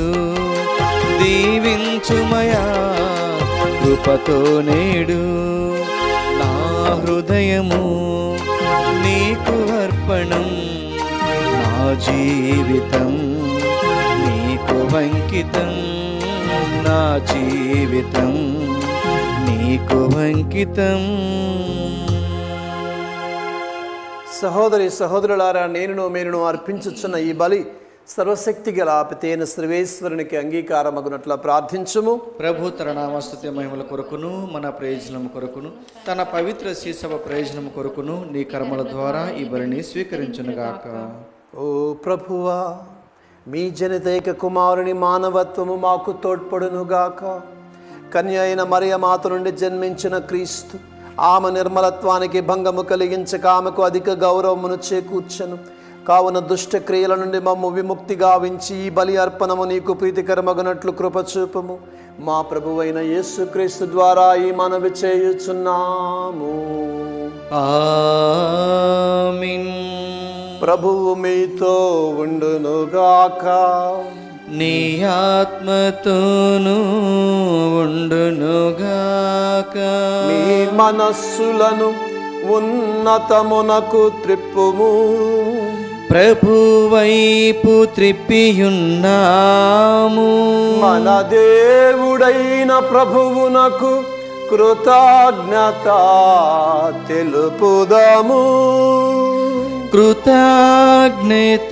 దీవించుమయా కృపతో నేడు నా హృదయము నీకు అర్పణం నా జీవితం నీకు అంకితం నా జీవితం నీకు అంకితం సహోదరి సహోదరులారా నేనును మీరును అర్పించుచున్న ఈ బలి సర్వశక్తి గల పితేన సర్వేశ్వరునికి అంగీకారమగునట్ల ప్రార్థించుము ప్రభు తన నామస్తుతి మహిమల కొరకును మన ప్రయోజనం కొరకును తన పవిత్ర శీసవ ప్రయోజనం కొరకును నీ కర్మల ద్వారా ఈ బలిని స్వీకరించునుగాక ఓ ప్రభువా మీ జనితైక కుమారుని మానవత్వము మాకు తోడ్పడునుగాక కన్య అయిన మరియ మాత నుండి జన్మించిన క్రీస్తు ఆమె నిర్మలత్వానికి భంగము కలిగించక ఆమెకు అధిక గౌరవమును చేకూర్చను కావున దుష్ట క్రియల నుండి మమ్ము విముక్తి గావించి ఈ బలి అర్పణము నీకు ప్రీతికరమగునట్లు కృపచూపము మా ప్రభువైన యేసుక్రీస్తు ద్వారా ఈ మనవి చేయుచున్నాము ఆమీన్ ప్రభువు మీతో ఉండునుగాక నీ ఆత్మతోనూ ఉండునుగాక మీ మనస్సులను ఉన్నతమునకు త్రిప్పుము ప్రభు వైపు త్రిప్పియున్నాము మన దేవుడైన ప్రభువునకు కృతజ్ఞత తెలుపుదము కృతజ్ఞత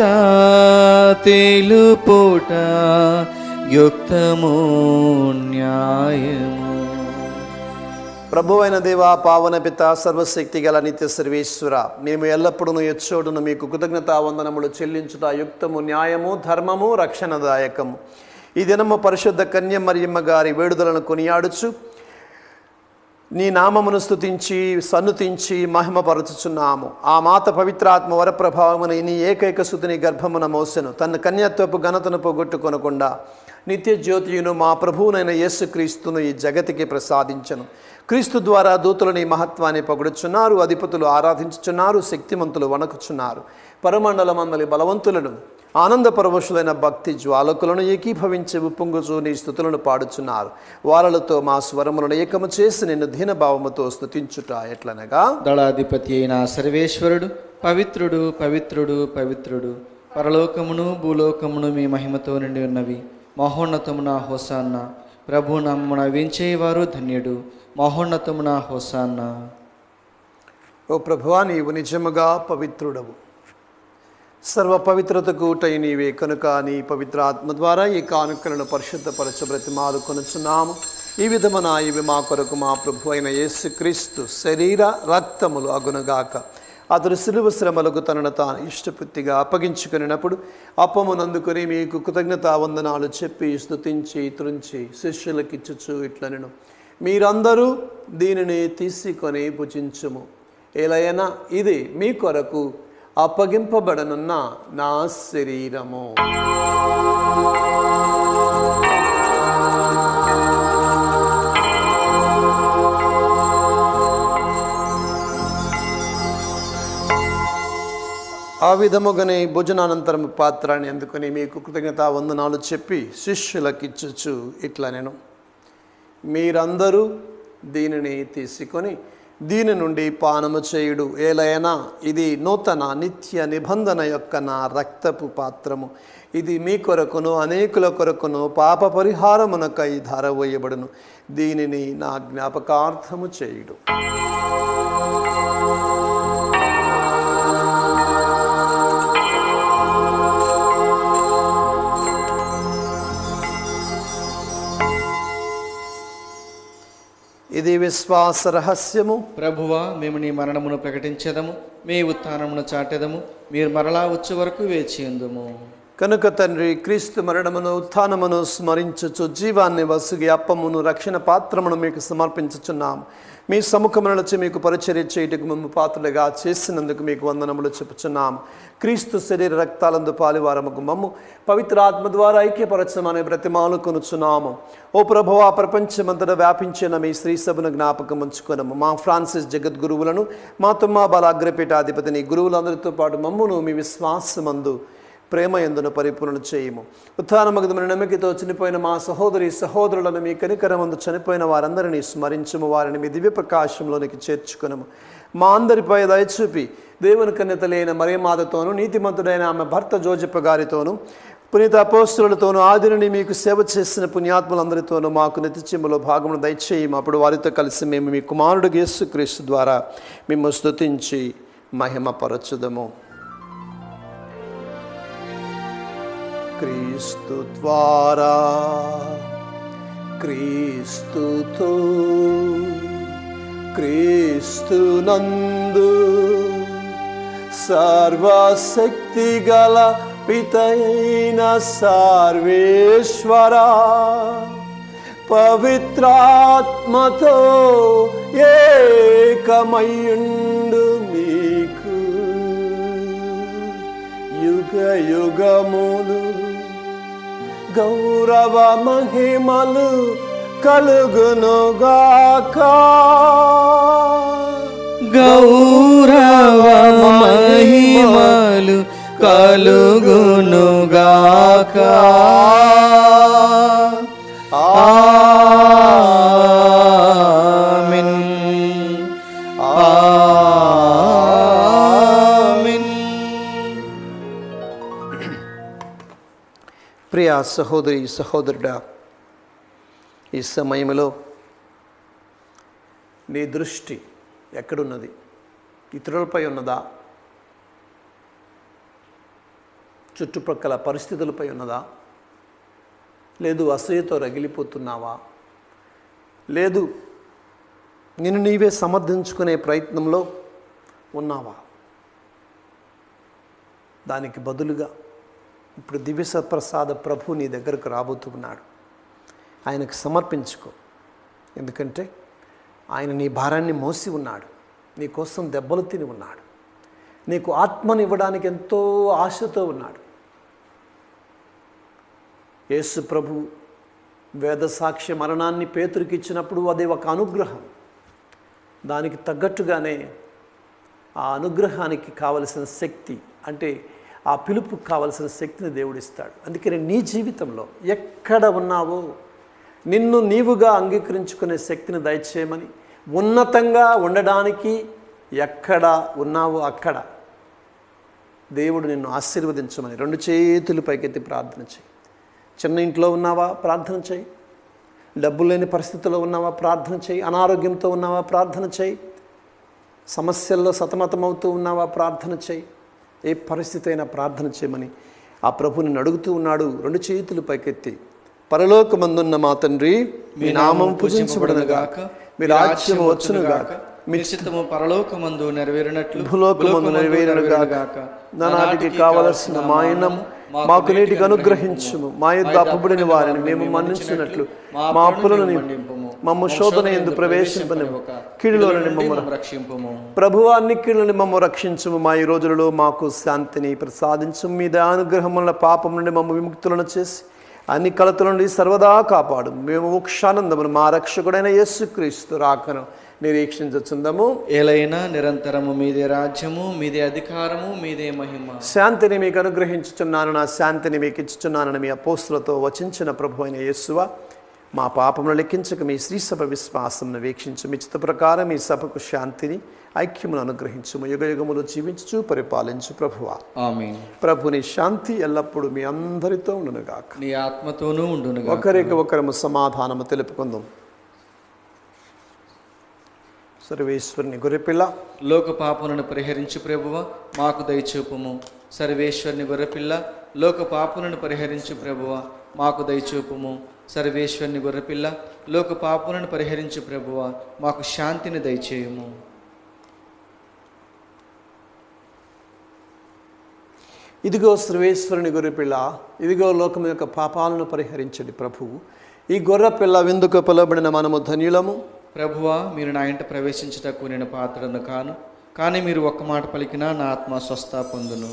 తెలుపుట యుక్తము న్యాయము ప్రభువైన దేవా పావన పిత సర్వశక్తి గల నిత్య సర్వేశ్వర మేము ఎల్లప్పుడూ ఎచ్చోడును మీకు కృతజ్ఞతా వందనములు చెల్లించుట యుక్తము న్యాయము ధర్మము రక్షణదాయకము ఈ దినము పరిశుద్ధ కన్య మరియమ్మ గారి వేడుదలను కొనియాడుచు నీ నామమును స్తుతించి సన్నుతించి మహిమపరచుచున్నాము ఆ మాత పవిత్రాత్మ వరప్రభావమున నీ ఏకైక సుతిని గర్భమున మోసెను తన కన్యత్వపు ఘనతను పోగొట్టుకొనకుండా నిత్య జ్యోతియును మా ప్రభువునైన యేసుక్రీస్తును ఈ జగతికి ప్రసాదించను క్రీస్తు ద్వారా దూతలు నీ మహత్వాన్ని పొగడుచున్నారు అధిపతులు ఆరాధించుచున్నారు శక్తిమంతులు వణకుచున్నారు పరమండలమందలి బలవంతులను ఆనంద పరవశులైన భక్తి జ్వాలకులను ఏకీభవించి ఉప్పొంగుచు నీ స్థుతులను పాడుచున్నారు వారలతో మా స్వరములను ఏకము చేసి నిన్ను దీనభావముతో స్థుతించుట ఎట్లనగా దళాధిపతి అయిన సర్వేశ్వరుడు పవిత్రుడు పవిత్రుడు పవిత్రుడు పరలోకమును భూలోకమును మీ మహిమతో నిండి ఉన్నవి మహోన్నతమున హోసాన్న ప్రభు నమ్మున వించేవారు ధన్యుడు మహోన్నతమున హోసాన్న ఓ ప్రభువా నీవు నిజముగా పవిత్రుడవు సర్వ పవిత్రతకు ఊటై నీవే కనుక నీ పవిత్ర ఆత్మ ద్వారా ఈ కానుకలను పరిశుద్ధపరచ బ్రతిమాలు కొనుచున్నాము ఈ విధమున ఇవి మా కొరకు మా ప్రభు అయిన యేసుక్రీస్తు శరీర రక్తములు అగునగాక అతడు సిలువ శ్రమలకు తనను తాను ఇష్టపూర్తిగా అప్పగించుకున్నప్పుడు అప్పమునందుకొని మీకు కృతజ్ఞతా వందనాలు చెప్పి స్తుతించి త్రుంచి శిష్యులకిచ్చుచు ఇట్లనను మీరందరూ దీనిని తీసుకొని భుజించుము ఎలయనా ఇది మీ కొరకు అప్పగింపబడనున్న నా శరీరము ఆ విధముగానే భోజనానంతరం పాత్రాన్ని అందుకొని మీకు కృతజ్ఞత వందనాలు చెప్పి శిష్యులకిచ్చుచు ఇట్లా నేను మీరందరూ దీనిని తీసుకొని దీని నుండి పానము చేయుడు ఏలైనా ఇది నూతన నిత్య నిబంధన యొక్క నా రక్తపు పాత్రము ఇది మీ కొరకును అనేకుల కొరకును పాప పరిహారమునకై ధారవేయబడును దీనిని నా జ్ఞాపకార్థము చేయుడు ఇది విశ్వాస రహస్యము ప్రభువా మేము నీ మరణమును ప్రకటించదము మీ ఉత్థానమును చాటెదము మీరు మరలా వచ్చే వరకు వేచి ఉందుము కనుక తండ్రి క్రీస్తు మరణమును ఉత్థానమును స్మరించుచు జీవాన్ని వసుగి అప్పమును రక్షణ పాత్రమును మీకు సమర్పించుచున్నాం మీ సముఖమును వచ్చి మీకు పరిచర్య చేయుటకు మమ్మ పాత్రలుగా చేసినందుకు మీకు వందనములు చెప్పుచున్నాం క్రీస్తు శరీర రక్తాలందు పాలివారముకు మమ్ము పవిత్ర ఆత్మ ద్వారా ఐక్యపరచమని బ్రతిమాలు కొనుచున్నాము ఓ ప్రభు ఆ ప్రపంచమంతటా వ్యాపించిన మీ శ్రీ సభను జ్ఞాపకం ఉంచుకున్నాము మా ఫ్రాన్సిస్ జగద్గురువులను మా తుమ్మా బాల అగ్రపీఠాధిపతిని గురువులందరితో పాటు మమ్మును మీ విశ్వాసమందు ప్రేమ ఎందును పరిపూర్ణ చేయము ఉత్థానమగదమైన నమ్మికతో చనిపోయిన మా సహోదరి సహోదరులను మీ కనికరమందు చనిపోయిన వారందరినీ స్మరించము వారిని మీ దివ్య ప్రకాశంలోనికి చేర్చుకునము మా అందరిపై దయచూపి దేవుని కన్యతలైన మరియమాతతోనూ నీతిమంతుడైన ఆమె భర్త జోజప్ప గారితోనూ పునీత అపోస్తులతోనూ ఆదిని మీకు సేవ చేసిన పుణ్యాత్ములందరితోనూ మాకు నిత్యచిమ్మలో భాగమును దయచేయము అప్పుడు వారితో కలిసి మేము మీ కుమారుడు యేసుక్రీస్తు ద్వారా మేము స్తుతించి మహిమపరచుదము క్రీస్తు ద్వారా క్రీస్తుతో క్రీస్తునందు సర్వశక్తి గల పితైన సర్వేశ్వరా పవిత్రాత్మతో ఏకమయుండు మీకు యుగ యుగములు గౌరవ మహిమలు కలుగునుగాక గౌరవ మహిమలు కలుగునుగాక ఆమేన్ ఆమేన్ ప్రియ సహోదరి సహోదరుడా ఈ సమయంలో నీ దృష్టి ఎక్కడున్నది ఇతరులపై ఉన్నదా చుట్టుప్రక్కల పరిస్థితులపై ఉన్నదా లేదు అసూయతో రగిలిపోతున్నావా లేదు నిన్ను నీవే సమర్థించుకునే ప్రయత్నంలో ఉన్నావా దానికి బదులుగా ఇప్పుడు దివ్య సత్ప్రసాద ప్రభు నీ దగ్గరకు రాబోతున్నాడు ఆయనకు సమర్పించుకో ఎందుకంటే ఆయన నీ భారాన్ని మోసి ఉన్నాడు నీ కోసం దెబ్బలు తిని ఉన్నాడు నీకు ఆత్మనివ్వడానికి ఎంతో ఆశతో ఉన్నాడు యేసు ప్రభు వేద సాక్ష్య మరణాన్ని పేతురికి ఇచ్చినప్పుడు అది ఒక అనుగ్రహం దానికి తగ్గట్టుగానే ఆ అనుగ్రహానికి కావలసిన శక్తి అంటే ఆ పిలుపుకు కావలసిన శక్తిని దేవుడిస్తాడు అందుకని నీ జీవితంలో ఎక్కడ ఉన్నావో నిన్ను నీవుగా అంగీకరించుకునే శక్తిని దయచేయమని ఉన్నతంగా ఉండడానికి ఎక్కడ ఉన్నావో అక్కడ దేవుడు నిన్ను ఆశీర్వదించమని రెండు చేతులు పైకెత్తి ప్రార్థన చేయి చిన్న ఇంట్లో ఉన్నావా ప్రార్థన చేయి డబ్బు లేని పరిస్థితిలో ఉన్నావా ప్రార్థన చేయి అనారోగ్యంతో ఉన్నావా ప్రార్థన చేయి సమస్యల్లో సతమతమవుతూ ఉన్నావా ప్రార్థన చేయి ఏ పరిస్థితి అయినా ప్రార్థన చేయమని ఆ ప్రభు నిన్ను అడుగుతూ ఉన్నాడు రెండు చేతులు పైకెత్తి పరలోకమందున్న మా తండ్రి మీ నామం పూజించబడనుగాక మీ రాజ్యం వచ్చునుగాక మీ చిత్తము పరలోకమందు నెరవేరినట్లు భూలోకమందు నెరవేరునుగాక నానాటికి కావలసిన మా ఇన్నము మాకు నీటికి అనుగ్రహించుము మా యొద్ద అప్పుబడిన వారిని మేము మన్నించినట్లు మా అప్పులను మమ్మ శోధన ఎందు ప్రవేశింపని కీడులో మమ్మల్ని రక్షింపము ప్రభువా అన్ని కీళ్ళని మమ్మ రక్షించుము మా ఈ రోజులలో మాకు శాంతిని ప్రసాదించు మీ అనుగ్రహం వల్ల పాపం నుండి మమ్మ విముక్తులను చేసి అన్ని కలతల నుండి సర్వదా కాపాడు మేము మోక్షానందమును మా రక్షకుడైన యేసుక్రీస్తు రాకను నిరీక్షించుచుందము ఏలైనా నిరంతరము మీదే రాజ్యము మీదే అధికారము మీదే మహిమ శాంతిని మీకు అనుగ్రహించుచున్నాను నా శాంతిని మీకు ఇచ్చుచున్నానని మీ అపోస్తులతో వచించిన ప్రభు అయిన యేసువ మా పాపమును లెక్కించక మీ శ్రీసభ విశ్వాసమును వీక్షించు మీ చిత్త ప్రకారం ఈ సభకు శాంతిని ఐక్యమును అనుగ్రహించుము యుగ యుగములు జీవించు పరిపాలించు ప్రభువా ఆమేన్ ప్రభుని శాంతి ఎల్లప్పుడూ మీ అందరితో ఉండునుగాక నీ ఆత్మతోనూ ఉండునుగా ఒకరికి ఒకరము సమాధానము తెలుపుకుందాం సర్వేశ్వరుని గొర్రెపిల్ల లోక పాపములను పరిహరించు ప్రభువ మాకు దయచూపుము సర్వేశ్వరుని గొర్రెపిల్ల లోక పాపములను పరిహరించు ప్రభువ మాకు దయచూపుము సర్వేశ్వరుని గొర్రెపిల్ల లోక పాపులను పరిహరించు ప్రభువ మాకు శాంతిని దయచేయము ఇదిగో సర్వేశ్వరుని గొర్రెపిల్ల ఇదిగో లోకం యొక్క పాపాలను పరిహరించండి ప్రభువు ఈ గొర్రె పిల్ల విందుకు పిలువబడిన మనము ధన్యులము ప్రభువా మీరు నా ఇంట ప్రవేశించుటకు నేను పాత్రను కాను కానీ మీరు ఒక్క మాట పలికినా నా ఆత్మ స్వస్థ పొందును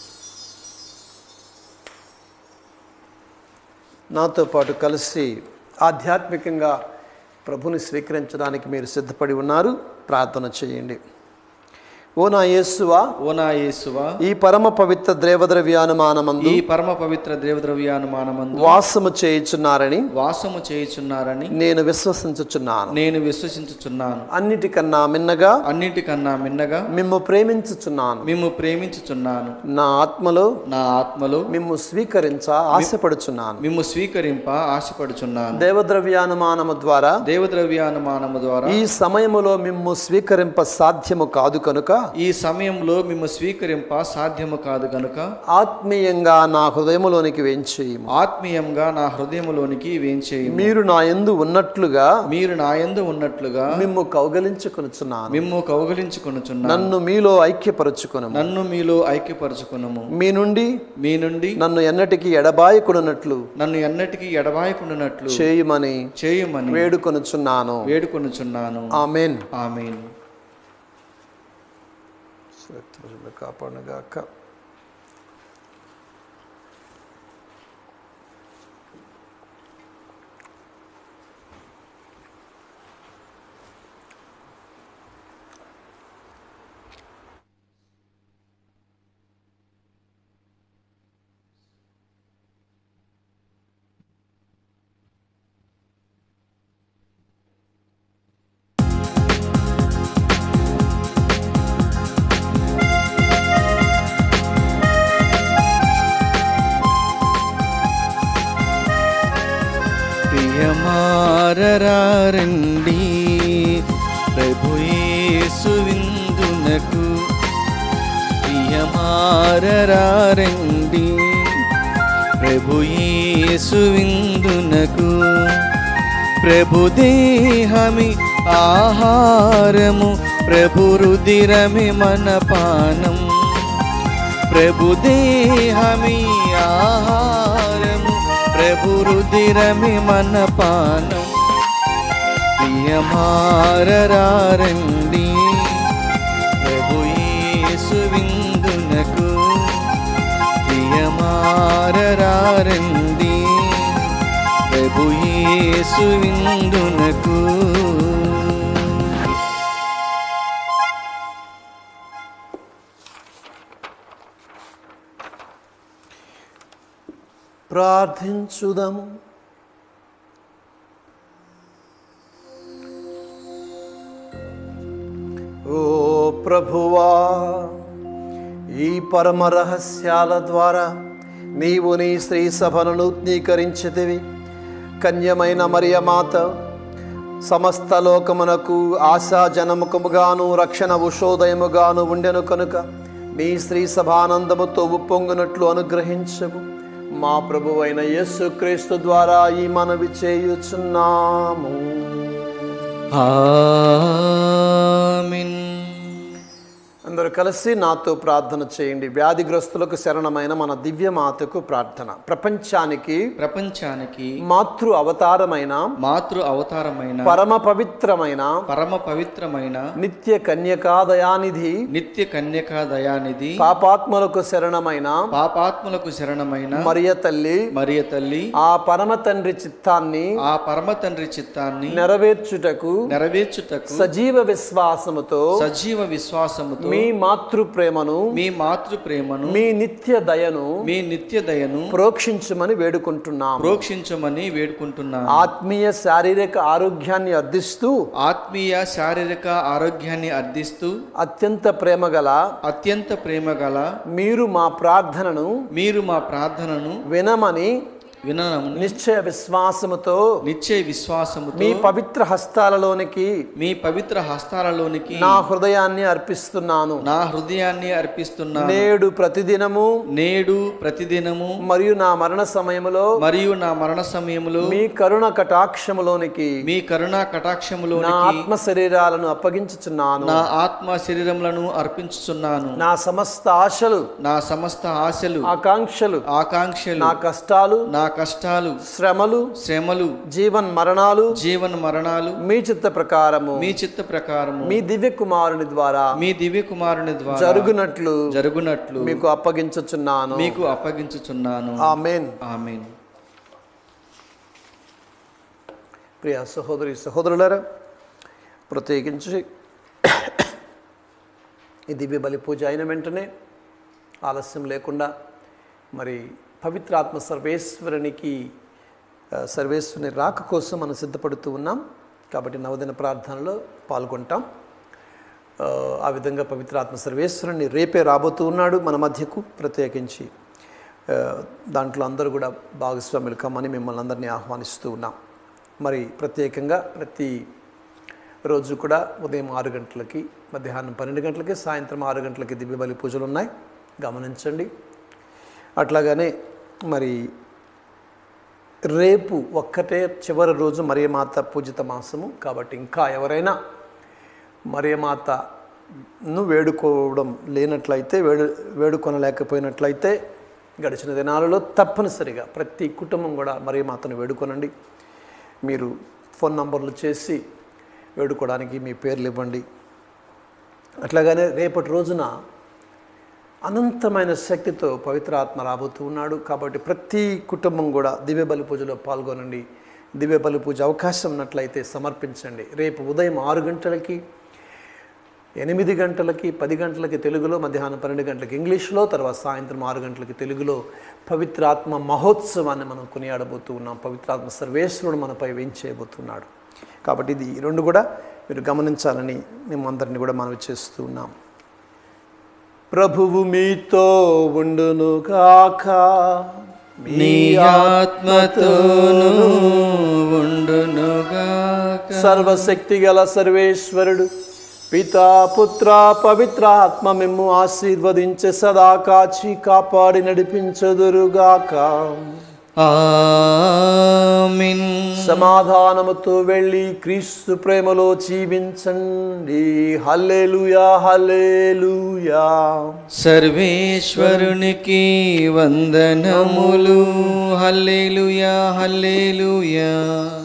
నాతో పాటు కలిసి ఆధ్యాత్మికంగా ప్రభుని స్వీకరించడానికి మీరు సిద్ధపడి ఉన్నారు ప్రార్థన చేయండి ఓ నా యేసువా ఓ నా యేసువా ఈ పరమ పవిత్ర ద్రేవద్రవ్యానుమానమందు ఈ పరమ పవిత్ర దేవద్రవ్యానుమానమందు వాసము చేయుచున్నారని వాసము చేయుచున్నారని నేను విశ్వసించుచున్నాను నేను విశ్వసించుచున్నాను అన్నిటికన్నా మిన్నగా అన్నిటికన్నా మిన్నగా మిమ్ము ప్రేమించుచున్నాను మిమ్ము ప్రేమించుచున్నాను నా ఆత్మలో నా ఆత్మలో మిమ్ము స్వీకరించ ఆశపడుచున్నాను మిమ్ము స్వీకరింప ఆశపడుచున్నాను దేవద్రవ్యానుమానము ద్వారా దేవద్రవ్యానుమానము ద్వారా ఈ సమయములో మిమ్ము స్వీకరింప సాధ్యము కాదు కనుక ఈ సమయంలో మిమ్ము స్వీకరింప సాధ్యము కాదు గనుక ఆత్మీయంగా నా హృదయములోనికి వేంచేయము ఆత్మీయంగా నా హృదయములోనికి వేంచేయము మీరు నా యందు ఉన్నట్లుగా మీరు నా యందు ఉన్నట్లుగా మిమ్ము కౌగలించుకొనుచున్నాను మిమ్ము కౌగలించుకొనుచున్నాను నన్ను మీలో ఐక్యపరచుకొను నన్ను మీలో ఐక్యపరచుకునము మీ నుండి మీ నుండి నన్ను ఎన్నటికీ ఎడబాయకుడున్నట్లు నన్ను ఎన్నటికీ ఎడబాయకుండానట్లు చేయుమని చేయమని వేడుకొనుచున్నాను వేడుకొనుచున్నాను ఆమెన్ ఆమేన్ శత్రువులు కాపాడుగాక ప్రియమారరండి ప్రభుయేసు విందునకు ప్రియమారరండి ప్రభుయేసు విందునకు ప్రభుదేహమి ఆహారము ప్రభు రుదిరమి మన పానం ప్రభుదేహమి ఆహారము ప్రభు రుదిరమి మన పానం ప్రియమారరండి ప్రభు యేసు విందునకు ప్రియమారరండి ప్రభు యేసు విందునకు ప్రార్థించుదము ఓ ప్రభువా ఈ పరమ రహస్యాల ద్వారా నీవు నీ స్త్రీ సభను నూతనీకరించితివి కన్యమైన మరియమాత సమస్త లోకమునకు ఆశాజనముఖముగాను రక్షణ ఉషోదయముగాను ఉండెను కనుక నీ స్త్రీ సభానందముతో ఉప్పొంగునట్లు అనుగ్రహించము మా ప్రభువైన యేసుక్రీస్తు ద్వారా ఈ మనవి చేయుచున్నాము ఆమేన్ అందరూ కలిసి నాతో ప్రార్థన చేయండి వ్యాధిగ్రస్తులకు శరణమైన మన దివ్యమాతకు ప్రార్థన ప్రపంచానికి ప్రపంచానికి మాతృ అవతారమైన మాతృ అవతారమైన పరమ పవిత్రమైన పరమ పవిత్రమైన నిత్య కన్యకాదయానిధి నిత్య కన్యకా దయానిధి పాపాత్మలకు శరణమైన పాపాత్ములకు శరణమైన మరియ తల్లి మరియ తల్లి ఆ పరమ తండ్రి చిత్తాన్ని ఆ పరమ తండ్రి చిత్తాన్ని నెరవేర్చుటకు నెరవేర్చుటకు సజీవ విశ్వాసముతో సజీవ విశ్వాసముతో మీ మాతృ ప్రేమను మీ మాతృ ప్రేమను మీ నిత్య దయను మీ నిత్య దయను ప్రోక్షించమని వేడుకుంటున్నాం ప్రోక్షించమని వేడుకుంటున్నాను ఆత్మీయ శారీరక ఆరోగ్యాన్ని అర్థిస్తూ ఆత్మీయ శారీరక ఆరోగ్యాన్ని అర్థిస్తూ అత్యంత ప్రేమగల అత్యంత ప్రేమ గల మీరు మా ప్రార్థనను మీరు మా ప్రార్థనను వినమని విననము నిశ్చయ విశ్వాసముతో నిశ్చయ విశ్వాసముతో మీ పవిత్ర హస్తాలలోనికి మీ పవిత్ర హస్తాలలోనికి నా హృదయాన్ని అర్పిస్తున్నాను నా హృదయాన్ని అర్పిస్తున్నా నేడు ప్రతిదినము నేడు ప్రతిదినము మరియు నా మరణ సమయములో మరియు నా మరణ సమయములో మీ కరుణ కటాక్షములోనికి మీ కరుణా కటాక్షములో నా ఆత్మ శరీరాలను అప్పగించుచున్నాను నా ఆత్మ శరీరములను అర్పించుచున్నాను నా సమస్త ఆశలు నా సమస్త ఆశలు ఆకాంక్షలు ఆకాంక్షలు నా కష్టాలు నా కష్టాలు శ్రమలు శ్రమలు జీవన్ మరణాలు జీవన మరణాలు మీ చిత్త ప్రకారము మీ చిత్త ప్రకారము మీ దివ్య కుమారుని ద్వారా మీ దివ్య కుమారుని ద్వారా జరుగునట్లు జరుగునట్లు మీకు అప్పగించుచున్నాను మీకు అప్పగించుచున్నాను ఆమెన్ ఆమేన్ ప్రియ సహోదరి సహోదరులారా ప్రత్యేకించి ఈ దివ్య బలి పూజ అయిన వెంటనే ఆలస్యం లేకుండా మరి పవిత్రాత్మ సర్వేశ్వరునికి ఆ, సర్వేశ్వరుని రాక కోసం మనం సిద్ధపడుతూ ఉన్నాం కాబట్టి నవదిన ప్రార్థనలో పాల్గొంటాం ఆ, ఆ విధంగా పవిత్రాత్మ సర్వేశ్వరుని రేపే రాబోతూ ఉన్నాడు మన మధ్యకు ప్రత్యేకించి ఆ, దాంట్లో అందరూ కూడా భాగస్వాములు కమ్మని మిమ్మల్ని అందరినీ ఆహ్వానిస్తూ ఉన్నాం మరి ప్రత్యేకంగా ప్రతి రోజు కూడా ఉదయం ఆరు గంటలకి మధ్యాహ్నం పన్నెండు గంటలకి సాయంత్రం ఆరు గంటలకి దివ్య బలి పూజలు ఉన్నాయి గమనించండి అట్లాగనే మరి రేపు ఒక్కటే చివరి రోజు మరియమాత పూజిత మాసము కాబట్టి ఇంకా ఎవరైనా మరియమాతను వేడుకోవడం లేనట్లయితే వేడు వేడుకొనలేకపోయినట్లయితే గడిచిన దినాలలో తప్పనిసరిగా ప్రతి కుటుంబం కూడా మరియమాతను వేడుకొనండి మీరు ఫోన్ నంబర్లు చేసి వేడుకోవడానికి మీ పేర్లు ఇవ్వండి అట్లాగనే రేపటి రోజున అనంతమైన శక్తితో పవిత్రాత్మ రాబోతూ ఉన్నాడు కాబట్టి ప్రతి కుటుంబం కూడా దివ్య బలి పూజలో పాల్గొనండి దివ్య బలి పూజ అవకాశం ఉన్నట్లయితే సమర్పించండి రేపు ఉదయం ఆరు గంటలకి ఎనిమిది గంటలకి పది గంటలకి తెలుగులో మధ్యాహ్నం పన్నెండు గంటలకి ఇంగ్లీష్లో తర్వాత సాయంత్రం ఆరు గంటలకి తెలుగులో పవిత్రాత్మ మహోత్సవాన్ని మనం కొనియాడబోతూ ఉన్నాం పవిత్రాత్మ సర్వేశ్వరుడు మనపై వేయించేయబోతున్నాడు కాబట్టి ఇది ఈ రెండు కూడా మీరు గమనించాలని మేము అందరినీ కూడా మనవి చేస్తూ ఉన్నాం ప్రభువు మీతో ఉండును కాక నీ ఆత్మతోను ఉండునుగాక సర్వశక్తి గల సర్వేశ్వరుడు పితా పుత్ర పవిత్ర ఆత్మ మిమ్ము ఆశీర్వదించే సదా కాచి కాపాడి నడిపించదురుగాక ఆమేన్ సమాధానముతో వెళ్ళి క్రీస్తు ప్రేమలో జీవించండి హల్లెలూయా హల్లెలూయా సర్వేశ్వరునికి వందనములు హల్లెలూయా హల్లెలూయా